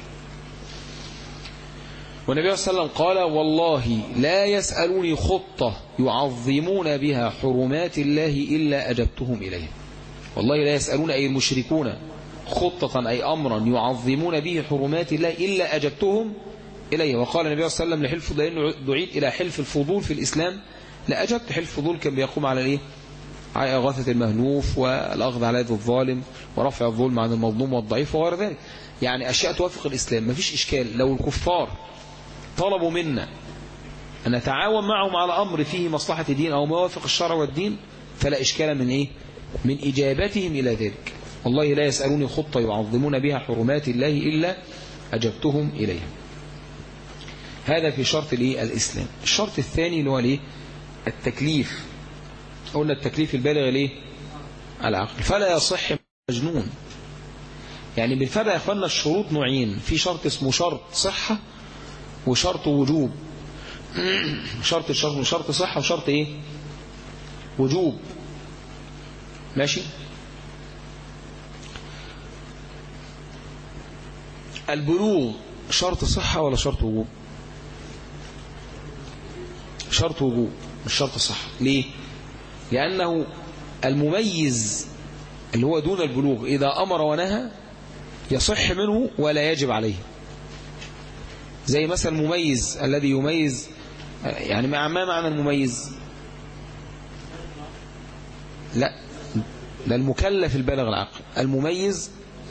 والنبي صلى الله عليه وسلم قال والله لا يسألوني خطة يعظمون بها حرمات الله إلا أجبتهم إليه والله لا يسألون أي المشركون خطة أي أمرا يعظمون به حرمات الله إلا أجبتهم إليه وقال النبي صلى الله عليه وسلم لحلف لأنه دعيت إلى حلف الفضول في الإسلام لأجبت حلف الفضول كان بيقوم على الإيه على إغاثة المهنوف والأخذ على يد الظالم ورفع الظلم عن المظلوم والضعيف وغير ذلك يعني أشياء توافق الإسلام مفيش إشكال لو الكفار طلبوا منا أن نتعاون معهم على أمر فيه مصلحة الدين أو موافق الشرع والدين فلا إشكال من إيه من إجابتهم إلى ذلك والله لا يسألوني خطة يعظمون بها حرمات الله إلا أجبتهم إليها هذا في شرط الإيه الإسلام الشرط الثاني اللي هو الإيه التكليف قلنا التكليف البالغ ليه العقل فلا يصح مجنون يعني بالفرق يا اخوانا الشروط نوعين في شرط اسمه شرط صحة وشرط وجوب شرط الشرط وشرط صحة وشرط ايه وجوب ماشي البلوغ شرط صحة ولا شرط وجوب شرط وجوب مش شرط صحة ليه لأنه المميز اللي هو دون البلوغ إذا أمر ونهى يصح منه ولا يجب عليه زي مثلا المميز الذي يميز يعني مع ما معنى المميز لا ده المكلف البالغ العقل المميز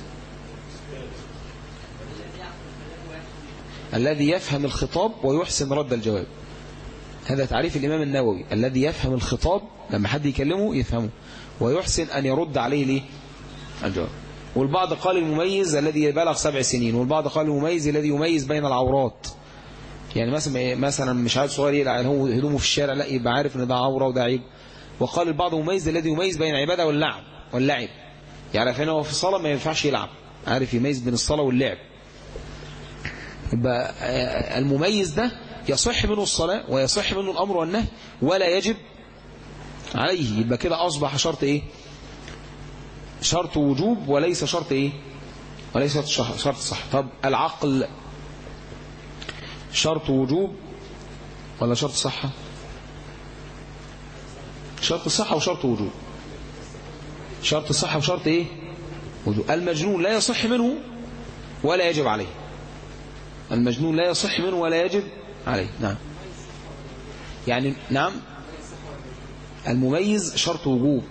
الذي يفهم الخطاب ويحسن رد الجواب هذا تعريف الإمام النووي الذي يفهم الخطاب لما حد يكلمه يفهمه ويحسن أن يرد عليه ليه الجواب والبعض قال المميز الذي بلغ سبع سنين والبعض قال المميز الذي يميز بين العورات يعني مثلا مثلا مش عارف صغير يقلع هو هدومه في الشارع لا يبقى عارف ان ده عوره وده عيب وقال البعض مميز الذي يميز بين العباده واللعب واللعب يعرف ان هو في الصلاة ما ينفعش يلعب عارف يميز بين الصلاة واللعب يبقى آه، المميز ده يصح منه الصلاة ويصح منه الأمر والنهي ولا يجب عليه يبقى كده أصبح شرط إيه شرط وجوب وليس شرط إيه وليس شرط شرط صح طب العقل شرط وجوب ولا شرط صحة شرط صحة وشرط وجوب شرط صحة وشرط إيه وجوب المجنون لا يصح منه ولا يجب عليه المجنون لا يصح منه ولا يجب عليه نعم يعني نعم المميز شرط وجوب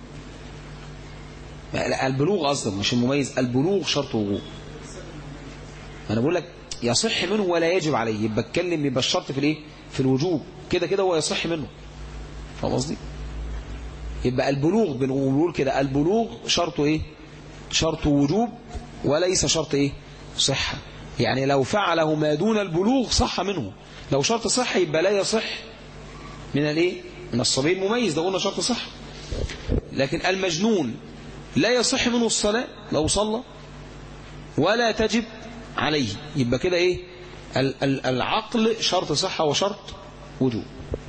لا، البلوغ أصلا مش المميز البلوغ شرط وجوب أنا بقول لك يصح منه ولا يجب عليه يبقى اتكلم يبقى الشرط في الايه في الوجوب كده كده هو يصح منه فاهم قصدي يبقى البلوغ بنقول كده البلوغ شرطه ايه شرط وجوب وليس شرط ايه صحة يعني لو فعله ما دون البلوغ صح منه لو شرط صح يبقى لا يصح من الايه من الصبي المميز ده قلنا شرط صح لكن المجنون لا يصح منه الصلاة لو صلى ولا تجب عليه يبقى كده ايه ال- ال- العقل شرط صحة وشرط وجوب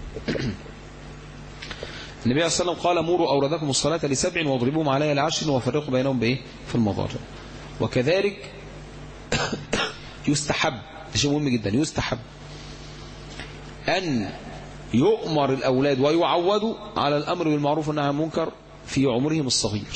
النبي عليه الصلاة والسلام قال مروا أولادكم الصلاة لسبع واضربوهم عليها لعشر وفرقوا بينهم بإيه في المضاجع وكذلك يستحب ده شيء مهم جدا يستحب أن يؤمر الأولاد ويعودوا على الأمر بالمعروف والنهي عن المنكر في عمرهم الصغير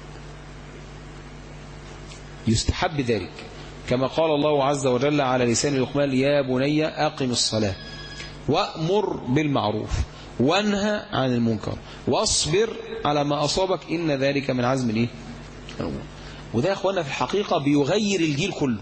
يستحب ذلك كما قال الله عز وجل على لسان لقمان يا بني أقم الصلاة وأمر بالمعروف وانهى عن المنكر واصبر على ما أصابك إن ذلك من عزم الإيه؟ الأمور وده يا أخوانا في الحقيقة بيغير الجيل كله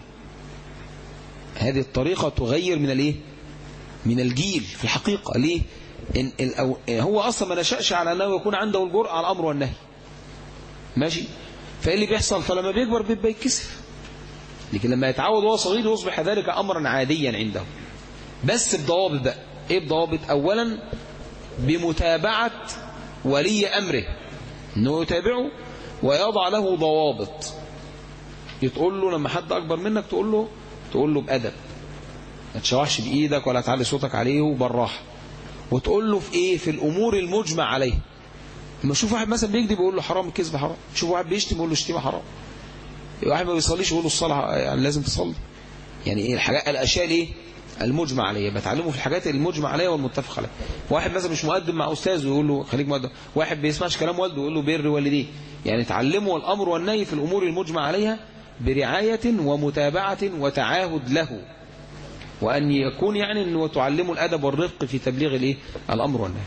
هذه الطريقة تغير من الإيه؟ من الجيل في الحقيقة ليه؟ إن الأو... هو أصلا ما نشأش على أنه يكون عنده الجرأة على الأمر والنهي ماشي فإيه اللي بيحصل فلما بيكبر بيبقى يتكسف لكن لما يتعود وهو صغير يصبح ذلك أمرا عاديا عنده بس بضوابط بقى إيه بضوابط أولا بمتابعة ولي أمره أنه يتابعه ويضع له ضوابط تقول له لما حد أكبر منك تقول له تقول له بأدب ما تشوحش بإيدك ولا تعلي صوتك عليه وبالراحة وتقول له في إيه في الأمور المجمع عليه لما تشوف واحد مثلا بيكذب يقول له حرام الكذب حرام شوف واحد بيشتم يقول له الشتيمة حرام واحد ما بيصليش يقول له الصلاة يعني لازم تصلي يعني ايه الحاجات الاشياء الايه المجمع عليها بتعلمه في الحاجات المجمع عليها والمتفق عليها واحد مثلا مش مؤدب مع استاذ ويقول له خليك مؤدب واحد بيسمعش كلام والده ويقول له بر والديه يعني تعلمه الامر والنهي في الامور المجمع عليها برعاية ومتابعة وتعاهد له وأن يكون يعني أنه تعلمه الأدب والرفق في تبليغ الايه الأمر والنهي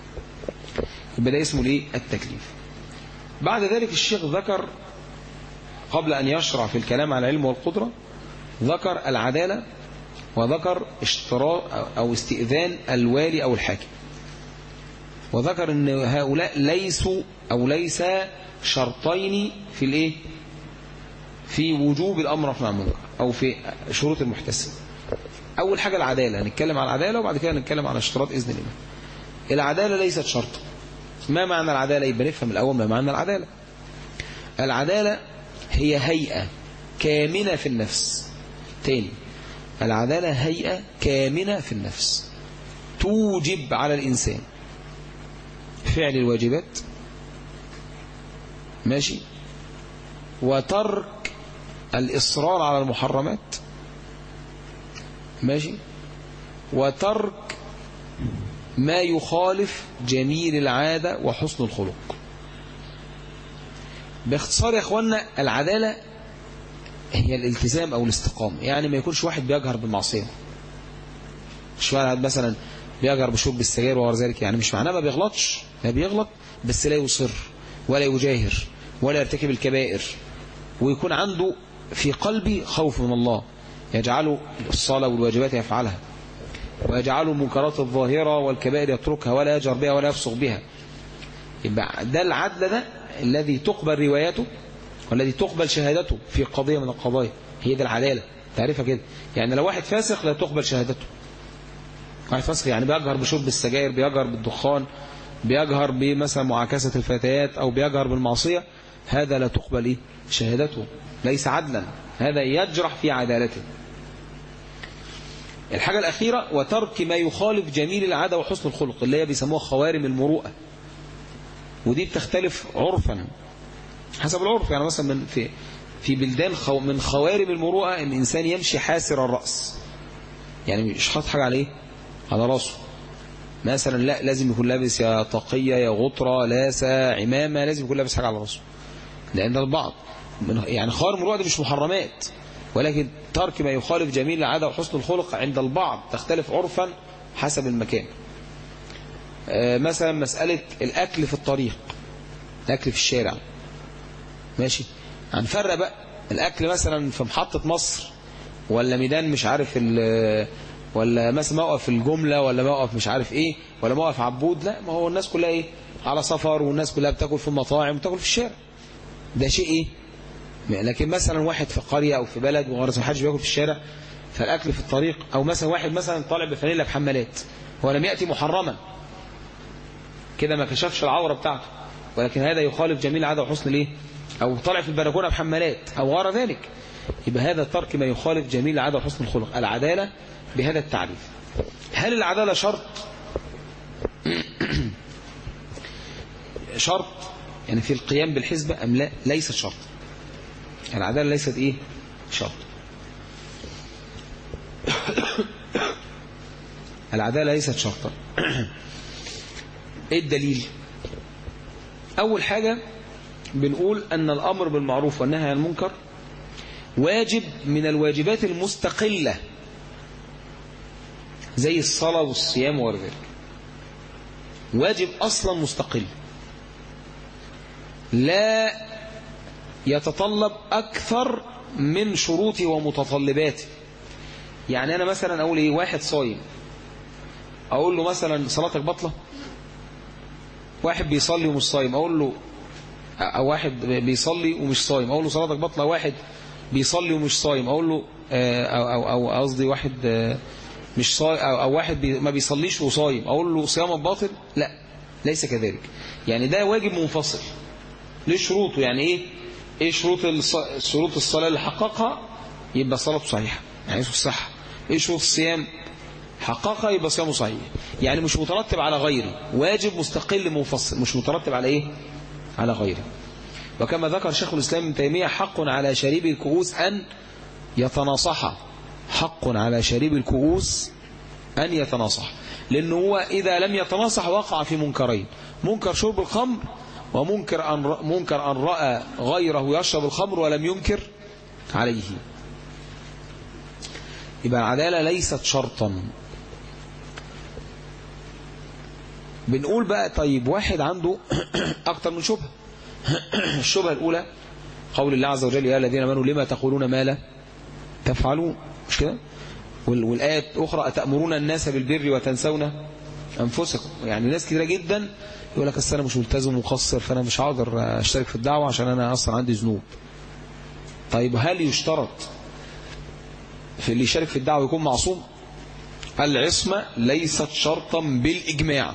يبقى ده اسمه الايه التكليف بعد ذلك الشيخ ذكر قبل أن يشرع في الكلام على العلم والقدرة ذكر العدالة وذكر اشتراط أو استئذان الوالي أو الحاكم وذكر أن هؤلاء ليسوا أو ليس شرطين في الإيه في وجوب الأمر في المنكر أو في شروط المحتسب أول حاجة العدالة نتكلم عن العدالة وبعد كده نتكلم عن اشتراط إذن الإمام العدالة ليست شرط ما معنى العدالة يبقى نفهم الأول ما معنى العدالة العدالة هي هيئة كامنة في النفس تاني العدالة هيئة كامنة في النفس توجب على الإنسان فعل الواجبات ماشي وترك الإصرار على المحرمات ماشي وترك ما يخالف جميل العادة وحسن الخلق باختصار يا اخوانا العدالة هي الالتزام او الاستقامة يعني ما يكونش واحد بيجهر بالمعصية مش واحد مثلا بيجهر بشرب السجاير وغير ذلك يعني مش معناه ما بيغلطش ما بيغلط بس لا يصر ولا يجاهر ولا يرتكب الكبائر ويكون عنده في قلبي خوف من الله يجعله الصلاة والواجبات يفعلها ويجعله المنكرات الظاهرة والكبائر يتركها ولا يجهر بها ولا يفسق بها يبقى ده العدل ده الذي تقبل روايته والذي تقبل شهادته في قضية من القضايا هي دي العدالة تعرفها كده يعني لو واحد فاسق لا تقبل شهادته واحد فاسق يعني بيجهر بشرب السجاير بيجهر بالدخان بيجهر بمثلا معاكسة الفتيات أو بيجهر بالمعصية هذا لا تقبل إيه؟ شهادته ليس عدلا هذا يجرح في عدالته الحاجة الأخيرة وترك ما يخالف جميل العادة وحسن الخلق اللي هي بيسموها خوارم المروءة ودي بتختلف عرفا حسب العرف يعني مثلا من في في بلدان خو من خوارم المروءة ان الانسان يمشي حاسر الرأس يعني مش حاطط حاجة عليه على راسه مثلا لا لازم يكون لابس يا طاقية يا غطرة لاسة عمامة لازم يكون لابس حاجة على راسه لأن ده البعض من يعني خوارم المروءة دي مش محرمات ولكن ترك ما يخالف جميل العادة وحسن الخلق عند البعض تختلف عرفا حسب المكان آه، مثلا مسألة الأكل في الطريق الأكل في الشارع ماشي هنفرق بقى الأكل مثلا في محطة مصر ولا ميدان مش عارف ال ولا مثلا موقف الجملة ولا موقف مش عارف ايه ولا موقف عبود لا ما هو الناس كلها ايه على سفر والناس كلها بتاكل في المطاعم وبتاكل في الشارع ده شيء ايه لكن مثلا واحد في قرية او في بلد وغرس ما حدش بياكل في الشارع فالاكل في الطريق او مثلا واحد مثلا طالع بفانيلا بحمالات هو لم يأتي محرما كده ما كشفش العورة بتاعته ولكن هذا يخالف جميل العادة وحسن الايه او طالع في البلكونه بحمالات او غير ذلك يبقى هذا ترك ما يخالف جميل العادة وحسن الخلق العدالة بهذا التعريف هل العدالة شرط شرط يعني في القيام بالحسبة أم لا ليست شرط العدالة ليست إيه شرط العدالة ليست شرطا إيه الدليل أول حاجة بنقول أن الأمر بالمعروف والنهي عن المنكر واجب من الواجبات المستقلة زي الصلاة والصيام وغير ذلك واجب أصلا مستقل لا يتطلب أكثر من شروطه ومتطلباته يعني أنا مثلا أقول إيه واحد صايم أقول له مثلا صلاتك بطلة واحد بيصلي ومش صايم أقول له أو واحد بيصلي ومش صايم أقول له صلاتك بطلة واحد بيصلي ومش صايم أقول له أو أو أو قصدي واحد مش صايم أو, أو واحد بي ما بيصليش وصايم أقول له صيامك باطل لا ليس كذلك يعني ده واجب منفصل ليه شروطه يعني إيه إيه شروط الص- شروط الصلاة اللي حققها يبقى صلاته صحيحة يعني اسمه الصحة إيه شروط الصيام حققها يبقى صيامه صحيح يعني مش مترتب على غيره واجب مستقل منفصل مش مترتب على إيه على غيره وكما ذكر شيخ الإسلام ابن تيمية حق على شريب الكؤوس أن يتناصح حق على شريب الكؤوس أن يتناصح لأنه هو إذا لم يتناصح وقع في منكرين منكر شرب الخمر ومنكر أن, ر... منكر أن رأى غيره يشرب الخمر ولم ينكر عليه يبقى العدالة ليست شرطا بنقول بقى طيب واحد عنده أكتر من شبهة الشبهة الأولى قول الله عز وجل يا الذين امنوا لما تقولون ما لا تفعلون مش كده وال- والآية أخرى أتأمرون الناس بالبر وتنسون أنفسكم يعني ناس كتيرة جدا يقول لك أصل أنا مش ملتزم ومقصر فأنا مش هقدر أشترك في الدعوة عشان أنا أصلا عندي ذنوب طيب هل يشترط في اللي يشارك في الدعوة يكون معصوم العصمة ليست شرطا بالإجماع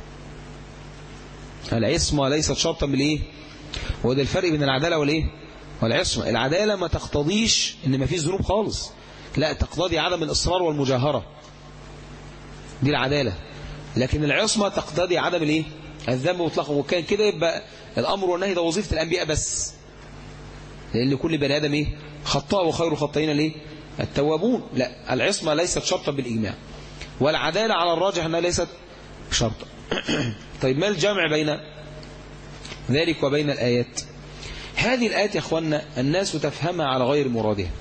العصمة ليست شرطا بالإيه هو ده الفرق بين العدالة والإيه والعصمة العدالة ما تقتضيش إن ما فيش ذنوب خالص لا تقتضي عدم الإصرار والمجاهرة دي العدالة لكن العصمة تقتضي عدم الإيه الذنب مطلقا وكان كده يبقى الأمر والنهي ده وظيفة الأنبياء بس لأن كل بني آدم إيه خطاء وخير خطائين ليه التوابون لا العصمة ليست شرطا بالإجماع والعدالة على الراجح أنها ليست شرطا طيب ما الجمع بين ذلك وبين الآيات هذه الآيات يا أخوانا الناس تفهمها على غير مرادها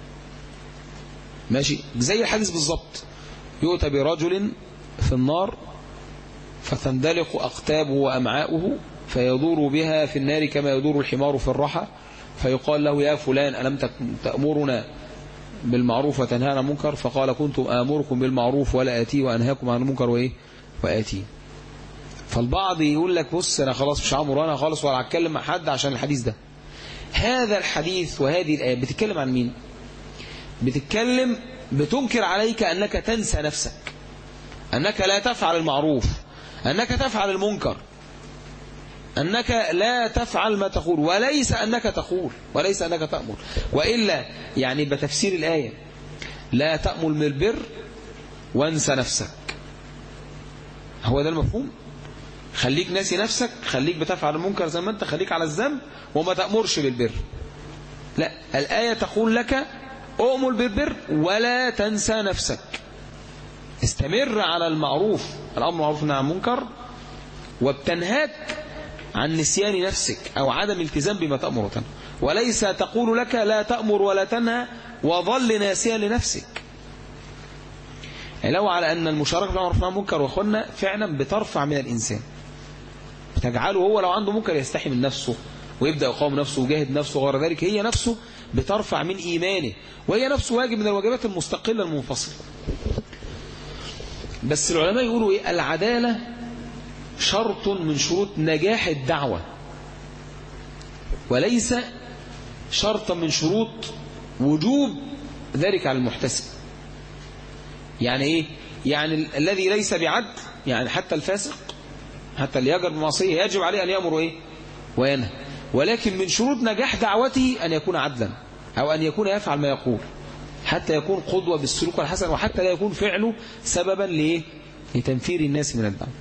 ماشي زي الحديث بالظبط يؤتى برجل في النار فتندلق أقتابه وأمعاؤه فيدور بها في النار كما يدور الحمار في الرحى فيقال له يا فلان ألم تك- تأمرنا بالمعروف وتنهانا عن المنكر فقال كنت آمركم بالمعروف ولا آتي وأنهاكم عن المنكر وإيه وآتي فالبعض يقول لك بص أنا خلاص مش هعمر أنا خالص ولا هتكلم مع حد عشان الحديث ده هذا الحديث وهذه الآية بتتكلم عن مين بتتكلم بتنكر عليك أنك تنسى نفسك أنك لا تفعل المعروف أنك تفعل المنكر أنك لا تفعل ما تقول وليس أنك تقول وليس أنك تأمر وإلا يعني بتفسير الآية لا تأمل بالبر وانسى نفسك هو ده المفهوم خليك ناسي نفسك خليك بتفعل المنكر زي ما انت خليك على الذنب وما تأمرش بالبر لا الآية تقول لك أؤمل بالبر ولا تنسى نفسك استمر على المعروف الأمر معروف عن المنكر وبتنهاك عن نسيان نفسك أو عدم التزام بما تأمر وتنهى وليس تقول لك لا تأمر ولا تنهى وظل ناسيا لنفسك لو على أن المشاركة بالمعروف عن المنكر وأخوانا فعلا بترفع من الإنسان بتجعله هو لو عنده منكر يستحي من نفسه ويبدأ يقاوم نفسه ويجاهد نفسه وغير ذلك هي نفسه بترفع من إيمانه وهي نفسه واجب من الواجبات المستقلة المنفصلة بس العلماء يقولوا إيه العدالة شرط من شروط نجاح الدعوة وليس شرطا من شروط وجوب ذلك على المحتسب يعني ايه يعني الذي ليس بعدل يعني حتى الفاسق حتى اللي يجر بمعصيه يجب عليه ان يامر ايه وينهى ولكن من شروط نجاح دعوته ان يكون عدلا او ان يكون يفعل ما يقول حتى يكون قدوه بالسلوك الحسن وحتى لا يكون فعله سببا لايه لتنفير الناس من الدعوه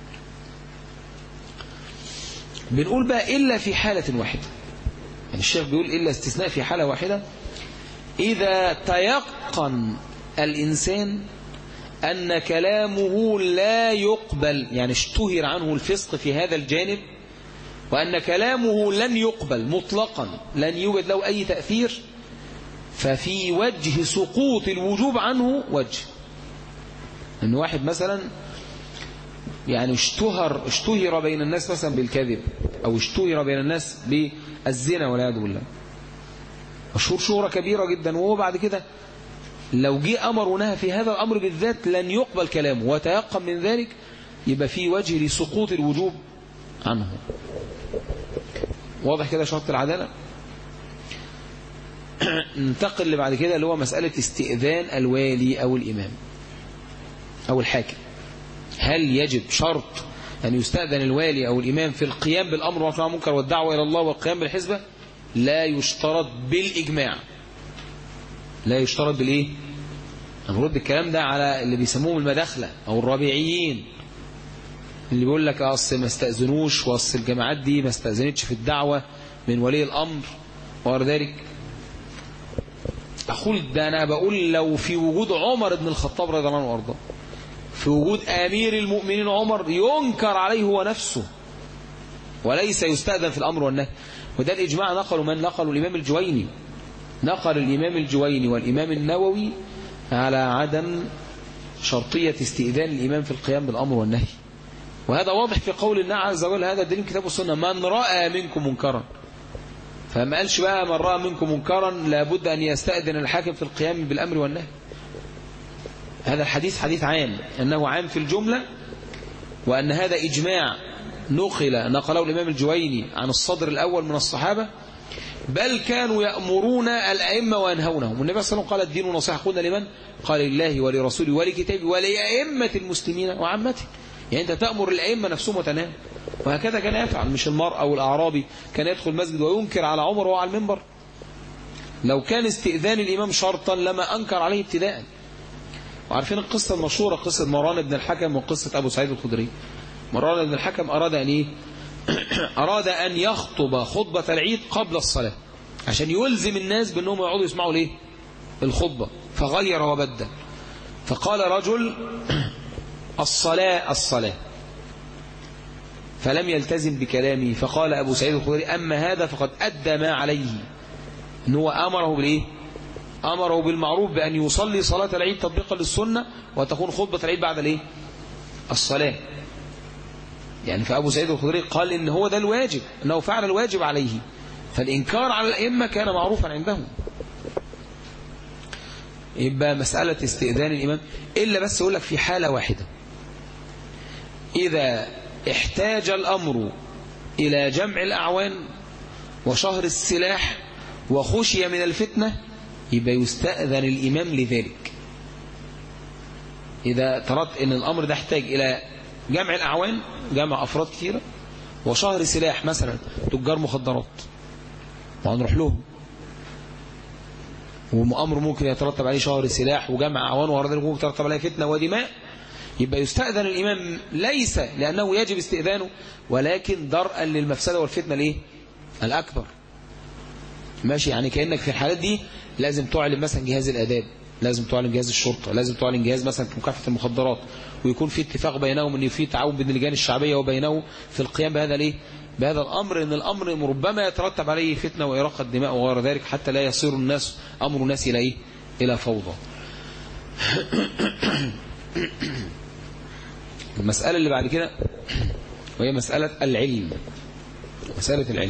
بنقول بقى الا في حاله واحده يعني الشيخ بيقول الا استثناء في حاله واحده اذا تيقن الإنسان أن كلامه لا يقبل يعني اشتهر عنه الفسق في هذا الجانب وأن كلامه لن يقبل مطلقا لن يوجد له أي تأثير ففي وجه سقوط الوجوب عنه وجه أن واحد مثلا يعني اشتهر اشتهر بين الناس مثلا بالكذب أو اشتهر بين الناس بالزنا والعياذ بالله مشهور شهرة كبيرة جدا وهو بعد كده لو جه أمر ونهى في هذا الأمر بالذات لن يقبل كلامه وتيقن من ذلك يبقى في وجه لسقوط الوجوب عنه واضح كده شرط العدالة ننتقل اللي بعد كده اللي هو مسألة استئذان الوالي أو الإمام أو الحاكم هل يجب شرط أن يستأذن الوالي أو الإمام في القيام بالأمر والنهي عن المنكر والدعوة إلى الله والقيام بالحزبة لا يشترط بالإجماع لا يشترط بالايه نرد الكلام ده على اللي بيسموهم المداخلة او الرابعيين اللي بيقول لك اصل ما استأذنوش واصل الجماعات دي ما استأذنتش في الدعوة من ولي الامر وغير ذلك اقول ده انا بقول لو في وجود عمر بن الخطاب رضي الله عنه وارضاه في وجود امير المؤمنين عمر ينكر عليه هو نفسه وليس يستأذن في الامر والنهي وده الاجماع نقله من نقله الامام الجويني نقل الإمام الجويني والإمام النووي على عدم شرطية استئذان الإمام في القيام بالأمر والنهي وهذا واضح في قول الله عز وجل هذا دليل كتاب السنة من رأى منكم منكرا فما قالش بقى من رأى منكم منكرا لابد أن يستأذن الحاكم في القيام بالأمر والنهي هذا الحديث حديث عام أنه عام في الجملة وأن هذا إجماع نقل نقله الإمام الجويني عن الصدر الأول من الصحابة بل كانوا يأمرون الأئمة وينهونهم والنبي صلى الله عليه وسلم قال الدين نصيحة قلنا لمن قال لله ولرسوله ولكتابه ولأئمة المسلمين وعامته يعني أنت تأمر الأئمة نفسهم وتنام وهكذا كان يفعل مش المرء أو الأعرابي كان يدخل المسجد وينكر على عمر وهو على المنبر لو كان استئذان الإمام شرطا لما أنكر عليه ابتداء وعارفين القصة المشهورة قصة مروان بن الحكم وقصة أبو سعيد الخدري مروان بن الحكم أراد أن إيه أراد أن يخطب خطبة العيد قبل الصلاة عشان يلزم الناس بأنهم يقعدوا يسمعوا ليه الخطبة فغير وبدل فقال رجل الصلاة الصلاة فلم يلتزم بكلامه فقال أبو سعيد الخدري أما هذا فقد أدى ما عليه إن هو أمره بالإيه أمره بالمعروف بأن يصلي صلاة العيد تطبيقا للسنة وتكون خطبة العيد بعد الإيه الصلاة يعني فأبو سعيد الخدري قال إن هو ده الواجب أنه فعل الواجب عليه فالإنكار على الأئمة كان معروفا عندهم يبقى مسألة استئذان الإمام إلا بس يقول لك في حالة واحدة إذا احتاج الأمر إلى جمع الأعوان وشهر السلاح وخشي من الفتنة يبقى يستأذن الإمام لذلك إذا ترى أن الأمر ده احتاج إلى جمع الأعوان جمع أفراد كثيرة وشهر سلاح مثلا تجار مخدرات وهنروح لهم وأمر ممكن يترتب عليه شهر سلاح وجمع أعوان وغير ذلك ممكن يترتب عليه فتنة ودماء يبقى يستأذن الإمام ليس لأنه يجب استئذانه ولكن درءا للمفسدة والفتنة الإيه؟ الأكبر ماشي يعني كأنك في الحالات دي لازم تعلم مثلا جهاز الآداب لازم تعلم جهاز الشرطة لازم تعلم جهاز مثلا مكافحة المخدرات ويكون في اتفاق بينهم ان في تعاون بين اللجان الشعبية وبينه في القيام بهذا الايه بهذا الأمر ان الأمر ربما يترتب عليه فتنة وإراقة دماء وغير ذلك حتى لا يصير الناس أمر الناس إلى إيه؟ إلى فوضى المسألة اللي بعد كده وهي مسألة العلم مسألة العلم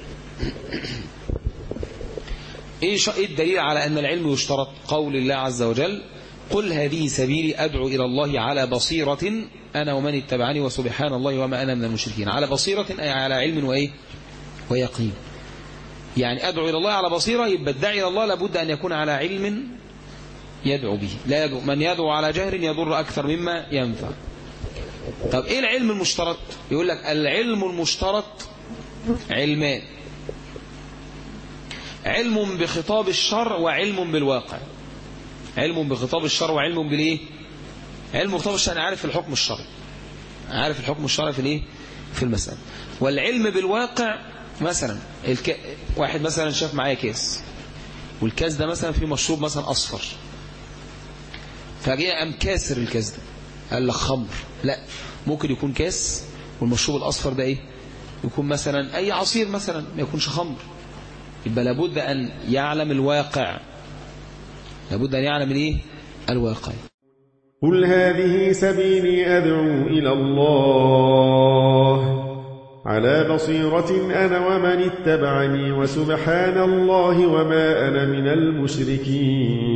ايه ايه الدليل على ان العلم يشترط قول الله عز وجل قل هذه سبيلي ادعو الى الله على بصيرة انا ومن اتبعني وسبحان الله وما انا من المشركين على بصيرة اي على علم وايه ويقين يعني ادعو الى الله على بصيرة يبقى الداعي الى الله لابد ان يكون على علم يدعو به لا يدعو من يدعو على جهر يضر اكثر مما ينفع طب ايه العلم المشترط يقول لك العلم المشترط علمان علم بخطاب الشرع وعلم بالواقع علم بخطاب الشرع وعلم بالايه علم بخطاب الشرع عارف الحكم الشرعي عارف الحكم الشرعي في الايه في المسألة والعلم بالواقع مثلا الك... واحد مثلا شاف معايا كاس والكاس ده مثلا فيه مشروب مثلا اصفر فجاء قام كاسر الكاس ده قال لك خمر لا ممكن يكون كاس والمشروب الاصفر ده ايه يكون مثلا اي عصير مثلا ما يكونش خمر يبقى لابد أن يعلم الواقع لابد أن يعلم الايه الواقع قل هذه سبيلي أدعو إلى الله على بصيرة أنا ومن اتبعني وسبحان الله وما أنا من المشركين